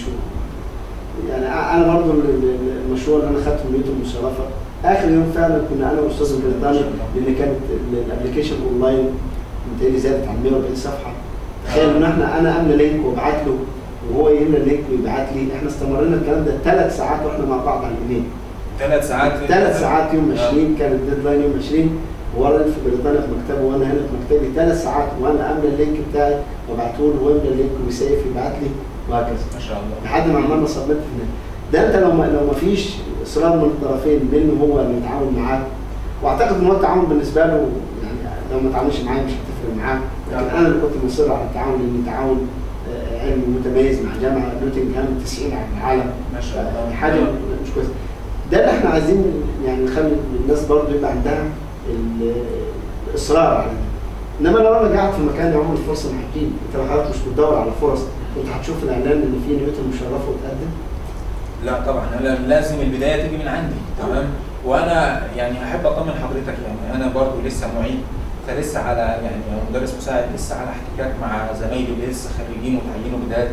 يعني انا برضو ال- ال- المشروع اللي انا خدته من نيوتن المشرفه اخر يوم فعلا كنا انا والاستاذ البريطاني لان كانت ال- الابلكيشن اونلاين متهيألي زادت عن 140 صفحه تخيل ان احنا انا املى لينك وابعت له وهو يملى اللينك ويبعت لي احنا استمرينا الكلام ده ثلاث ساعات واحنا مع بعض على الايميل ثلاث ساعات ثلاث ساعات يوم آه. 20 كان الديدلاين يوم 20 وانا في بريطانيا في مكتبه وانا هنا في مكتبي ثلاث ساعات وانا املى اللينك بتاعي وابعته له ويملى اللينك ويسيف يبعت لي وهكذا ما شاء الله لحد ما عملنا سبميت في النهايه ده انت لو ما لو ما فيش اصرار من الطرفين منه هو انه يتعاون معاك واعتقد ان هو التعاون بالنسبه له يعني لو ما تعاونش معايا مش هتفرق معاه لكن نعم. انا اللي كنت مصر على التعاون لان تعاون آه، علمي متميز مع جامعه نوتنغهام 90 على العالم ما شاء الله حاجه مش كويسه ده اللي احنا عايزين يعني نخلي الناس برضو يبقى عندها ال- الاصرار على ده انما لو انا قاعد في مكان يا عمر الفرصه محكيم انت لو حضرتك مش بتدور على فرص كنت هتشوف الاعلان ان في نيوتن مشرفه وتقدم لا طبعا انا لازم البدايه تيجي من عندي تمام وانا يعني احب اطمن حضرتك يعني انا برضو لسه معيد فلسه على يعني مدرس مساعد لسه على احتكاك مع زمايلي اللي لسه خريجين وتعينوا جداد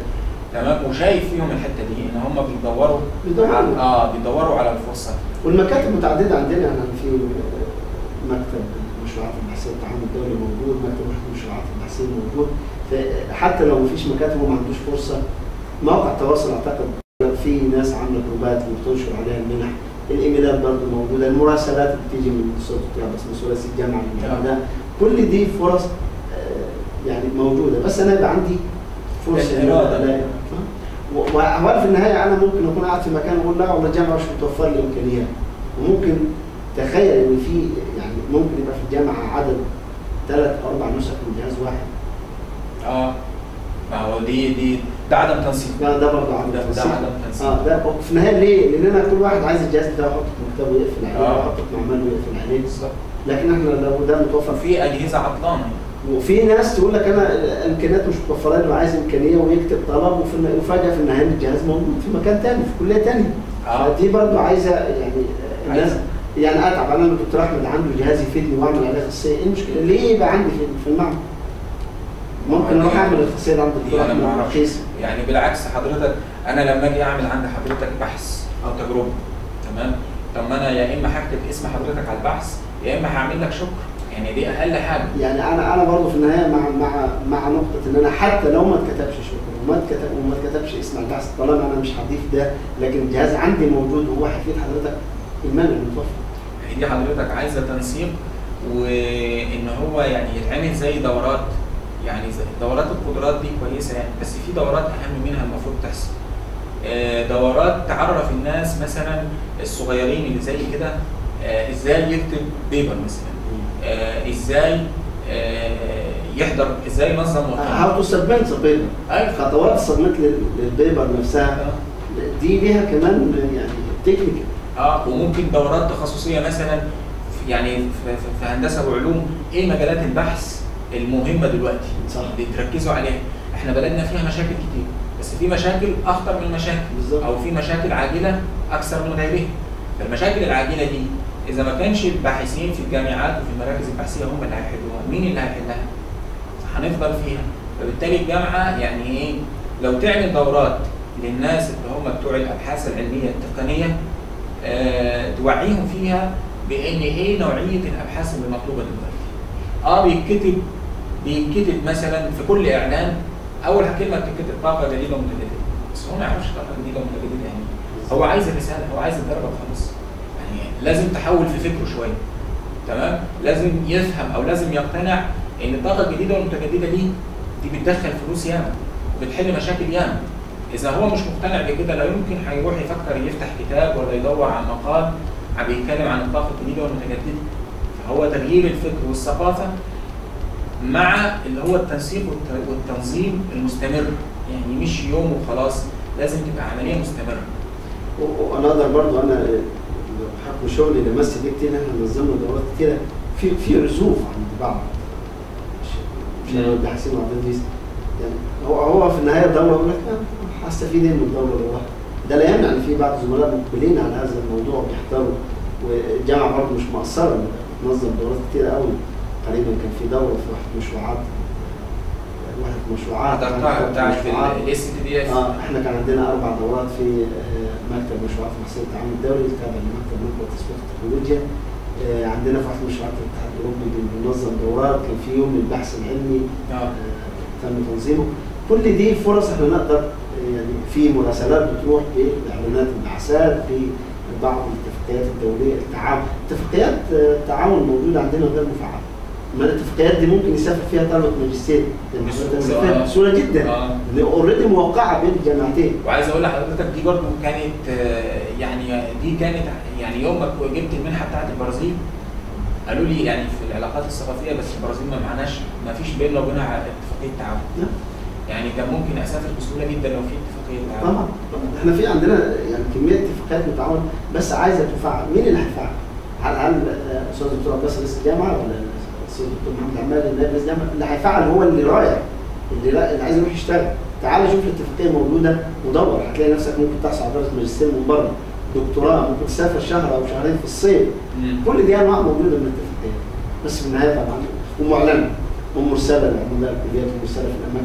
تمام وشايف فيهم الحته دي ان هم بيدوروا بيدوروا. على- اه بيدوروا على الفرصه والمكاتب متعدده عندنا يعني في مكتب المشروعات البحثيه التعاون الدولي موجود مكتب وحده المشروعات البحثيه موجود حتى لو مفيش مكاتب وما عندوش فرصه مواقع التواصل اعتقد في ناس عامله جروبات وبتنشر عليها المنح الايميلات برضه موجوده المراسلات اللي بتيجي من صوت بس من ثلاثي الجامعه نعم. ده كل دي فرص آه، يعني موجوده بس انا يبقى عندي فرصه إن أنا الإرادة. ألاقي. و- وهل في النهايه انا ممكن اكون قاعد في مكان اقول لا والله الجامعه مش متوفر لي امكانيات وممكن تخيل ان في يعني ممكن يبقى في الجامعه عدد ثلاث اربع نسخ من جهاز واحد اه ما هو دي دي ده عدم تنسيق ده ده برضه عدد ده, ده تنسيق. عدم تنسيق اه ده في النهايه ليه؟ لان انا كل واحد عايز الجهاز بتاعه يحطه في مكتبه ويقفل عليه آه. يحطه في معمله ويقفل عليه بالظبط لكن احنا لو ده متوفر فيه في اجهزه عطلانه وفي ناس تقول لك انا الامكانيات مش متوفره لي وعايز امكانيه ويكتب طلب وفي الن- وفجاه في النهايه الجهاز موجود في مكان تاني في كليه تانيه اه دي برضه عايزه يعني الناس عايزة. يعني اتعب انا الدكتور احمد عنده جهاز يفيدني واعمل عليه خاصيه ايه المشكله؟ ليه يبقى عندي في, في المعمل؟ ممكن اروح اعمل الخاصيه اللي عند الدكتور دي انا احمد ما اعرفش رخيص يعني بالعكس حضرتك انا لما اجي اعمل عند حضرتك بحث او تجربه تمام طب ما انا يا اما هكتب اسم حضرتك على البحث يا اما هعمل لك شكر يعني دي اقل حاجه يعني انا انا برضه في النهايه مع مع مع نقطه ان انا حتى لو ما اتكتبش شكرا وما اتكتب وما اتكتبش اسم البحث طالما انا مش هضيف ده لكن الجهاز عندي موجود وهو هيفيد حضرتك المال المتوفر هي دي حضرتك عايزه تنسيق وان هو يعني يتعمل زي دورات يعني زي دورات القدرات دي كويسه يعني بس في دورات اهم منها المفروض تحصل آه، دورات تعرف الناس مثلا الصغيرين اللي زي كده آه، ازاي يكتب بيبر مثلا آه، ازاي آه، يحضر ازاي ينظم هاو مؤتمر تو سبمنت بيبر ايوه خطوات السبمنت للبيبر نفسها دي ليها كمان يعني تكنيكال اه وممكن دورات تخصصيه مثلا في- يعني في, في- في هندسه وعلوم ايه مجالات البحث المهمه دلوقتي صح. اللي تركزوا عليها احنا بلدنا فيها مشاكل كتير بس في مشاكل اخطر من المشاكل بالظبط. او في مشاكل عاجله اكثر من غيرها فالمشاكل العاجله دي اذا ما كانش الباحثين في الجامعات وفي المراكز البحثيه هم اللي هيحلوها مين اللي هيحلها هنفضل فيها فبالتالي الجامعه يعني ايه لو تعمل دورات للناس اللي هم بتوع الابحاث العلميه التقنيه آه توعيهم فيها بان ايه نوعيه الابحاث اللي مطلوبه دلوقتي اه بيتكتب بيتكتب مثلا في كل اعلان اول كلمه بتتكتب طاقه جديده ومتجدده بس هو ما يعرفش طاقه جديده ومتجدده يعني إيه. هو عايز الرساله هو عايز الدرجه وخلاص يعني لازم تحول في فكره شويه تمام لازم يفهم او لازم يقتنع ان الطاقه الجديده والمتجدده دي دي بتدخل فلوس ياما وبتحل مشاكل ياما اذا هو مش مقتنع بكده لا يمكن هيروح يفكر يفتح كتاب ولا يدور على مقال عم بيتكلم عن الطاقه الجديده والمتجدده فهو تغيير الفكر والثقافه مع اللي هو التنسيق والت- والتنظيم المستمر يعني مش يوم وخلاص لازم تبقى عمليه مستمره و- وانا اقدر برضه انا بحكم شغلي لمست دي كتير احنا نظمنا دورات كتيره في في رزوف عند بعض مش مش انا الباحثين والتدريس يعني هو هو في النهايه الدوره يقول لك آه، هستفيد ايه من الدوره الواحده ده لا يمنع ان في بعض الزملاء مقبلين على هذا الموضوع بيحضروا والجامعه برضه مش مقصره بتنظم دورات كتيره قوي قريبا كان في دوره في واحد مشروعات واحد مشروعات حضرتها بتاعت مشروعات. الاس تي دي اف اه احنا كان عندنا اربع دورات في آه، مكتب مشروعات محصول التعاون الدولي التابع لمكتب مكتب تسويق التكنولوجيا آه، عندنا في واحد مشروعات الاتحاد الاوروبي بننظم دورات كان في يوم للبحث العلمي اه آه، تم تنظيمه كل دي فرص احنا نقدر آه، يعني في مراسلات بتروح باعلانات البعثات في بعض الاتفاقيات الدوليه التعاون اتفاقيات آه، التعاون موجوده عندنا غير مفعله ما الاتفاقيات دي ممكن يسافر فيها طلبه ماجستير يعني بسهولة، تسافر آه. بسهوله جدا اه اوريدي موقعه بين الجامعتين وعايز اقول لحضرتك دي برضه كانت آه، يعني دي كانت يعني يوم ما جبت المنحه بتاعت البرازيل قالوا لي يعني في العلاقات الثقافيه بس البرازيل ما معناش ما فيش بيننا وبينها اتفاقيه تعاون نعم. يعني كان ممكن اسافر بسهوله جدا لو في اتفاقيه تعاون طبعا طبعا احنا في عندنا يعني كميه اتفاقيات متعاون بس عايزه تفعل مين اللي هيفعل؟ هل هل آه، استاذ الدكتور عباس رئيس الجامعه ولا الاستاذ الدكتور محمد عمال نائب رئيس الجامعه اللي هيفعل هو اللي رايح اللي لا اللي عايز يروح يشتغل تعال شوف الاتفاقيه موجوده ودور هتلاقي نفسك ممكن تحصل على درجه ماجستير من بره دكتوراه ممكن تسافر شهر او شهرين في الصيف مم. كل دي انواع موجوده من الاتفاقيات بس في النهايه طبعا ومعلنه ومرسله لعملاء الكليات ومرسله في الاماكن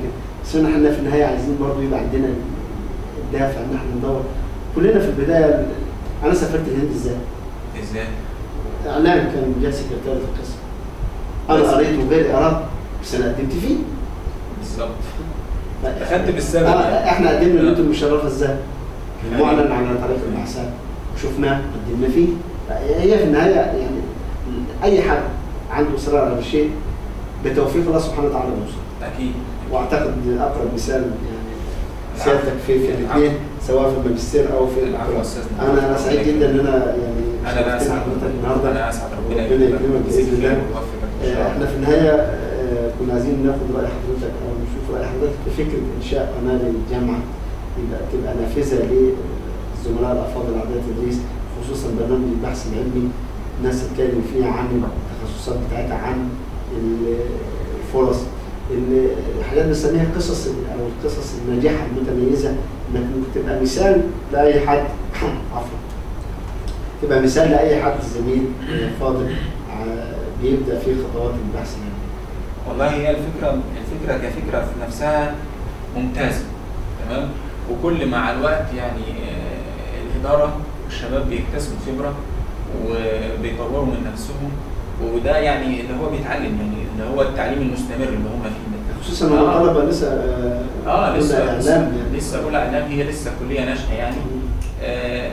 بس احنا في النهايه عايزين برضه يبقى عندنا الدافع ان احنا ندور كلنا في البدايه انا سافرت الهند ازاي؟ ازاي؟ اعلام كان جاي سكرتير في القسم انا بس. قريت وغيري قرا بس انا قدمت فيه بالظبط ف- أخدت بالسبب آه، يعني. احنا قدمنا آه. النت المشرفه ازاي؟ يعني- معلن على طريق البحثات وشفناه قدمنا فيه هي في النهايه يعني اي حد عنده اصرار على شيء بتوفيق الله سبحانه وتعالى بيوصل اكيد واعتقد اقرب مثال يعني سيادتك في في الاثنين سواء في الماجستير او في العفو يا الدكتوراه أستاذنا. انا انا سعيد جدا ان انا يعني انا لا شرفتني اسعد حضرتك النهارده انا اسعد ربنا ربنا يكرمك باذن الله ويوفقك ان شاء آه، احنا الله في النهايه آه، كنا عايزين ناخد راي حضرتك او نشوف راي حضرتك في فكره انشاء قناه للجامعه يبقى تبقى نافذه للزملاء الافاضل اعضاء التدريس خصوصا برنامج البحث العلمي الناس تتكلم فيها عن التخصصات بتاعتها عن ال- الفرص ال- الحاجات بنسميها قصص ال- او القصص الناجحه المتميزه انك ممكن تبقى مثال لاي حد عفوا تبقى مثال لاي حد زميل آه، فاضل ع- بيبدا في خطوات البحث العلمي والله هي الفكره الفكره كفكره في نفسها ممتازه تمام وكل مع الوقت يعني آه، الاداره والشباب بيكتسبوا خبره وبيطوروا من نفسهم وده يعني اللي هو بيتعلم يعني اللي هو التعليم المستمر اللي هم فيه ده خصوصا ان آه. الطلبه لسه آه، اه أولى لسه اعلام لسه, يعني لسه اولى اعلام هي لسه كليه ناشئه يعني آه،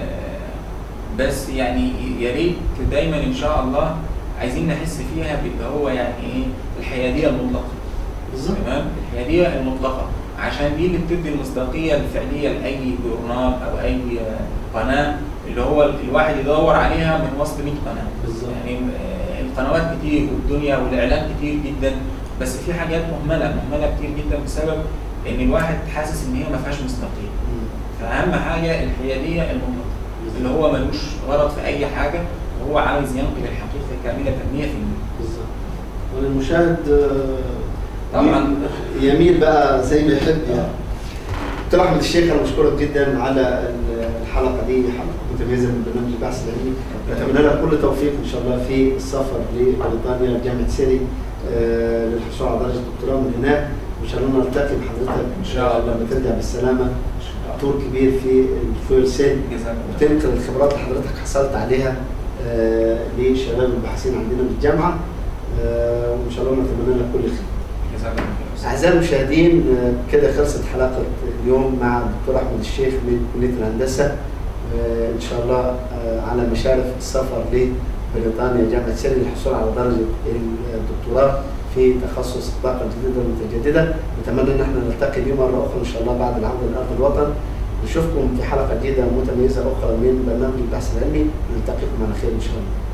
بس يعني يا ريت دايما ان شاء الله عايزين نحس فيها باللي هو يعني ايه الحياديه المطلقه بالظبط تمام الحياديه المطلقه عشان دي اللي بتدي المصداقيه الفعليه لاي جورنال او اي قناه اللي هو الواحد يدور عليها من وسط 100 قناه بالظبط يعني آه، القنوات كتير والدنيا والاعلام كتير جدا بس في حاجات مهمله مهمله كتير جدا بسبب ان الواحد حاسس ان هي ما فيهاش مصداقيه مم. فاهم حاجه الحياديه المطلقه اللي هو ملوش غرض في اي حاجه وهو عايز ينقل الحقيقه كامله 100% بالظبط وللمشاهد آه، طبعا يميل بقى زي ما يحب يعني دكتور احمد الشيخ انا بشكرك جدا على الحلقه دي حلقه متميزه من برنامج البحث العلمي نتمنى لك كل توفيق ان شاء الله في السفر لبريطانيا جامعه سيري آه، للحصول على درجه الدكتوراه من هناك وان شاء الله نلتقي بحضرتك إن شاء الله. لما ترجع بالسلامه دور كبير في الفويل سيل جزاك الله وتنقل الخبرات اللي حضرتك حصلت عليها آه، لشباب الباحثين عندنا في الجامعه آه، وان شاء الله نتمنى لك كل خير. جزاك الله خير يا أستاذ. اعزائي المشاهدين آه، كده خلصت حلقه اليوم مع الدكتور احمد الشيخ من كليه الهندسه آه، ان شاء الله آه، على مشارف السفر لبريطانيا جامعه سيري للحصول على درجه الدكتوراه في تخصص الطاقه الجديده والمتجدده نتمنى ان احنا نلتقي بيه مره اخرى ان شاء الله بعد العوده لارض الوطن نشوفكم في حلقه جديده متميزه اخرى من برنامج البحث العلمي نلتقيكم على خير ان شاء الله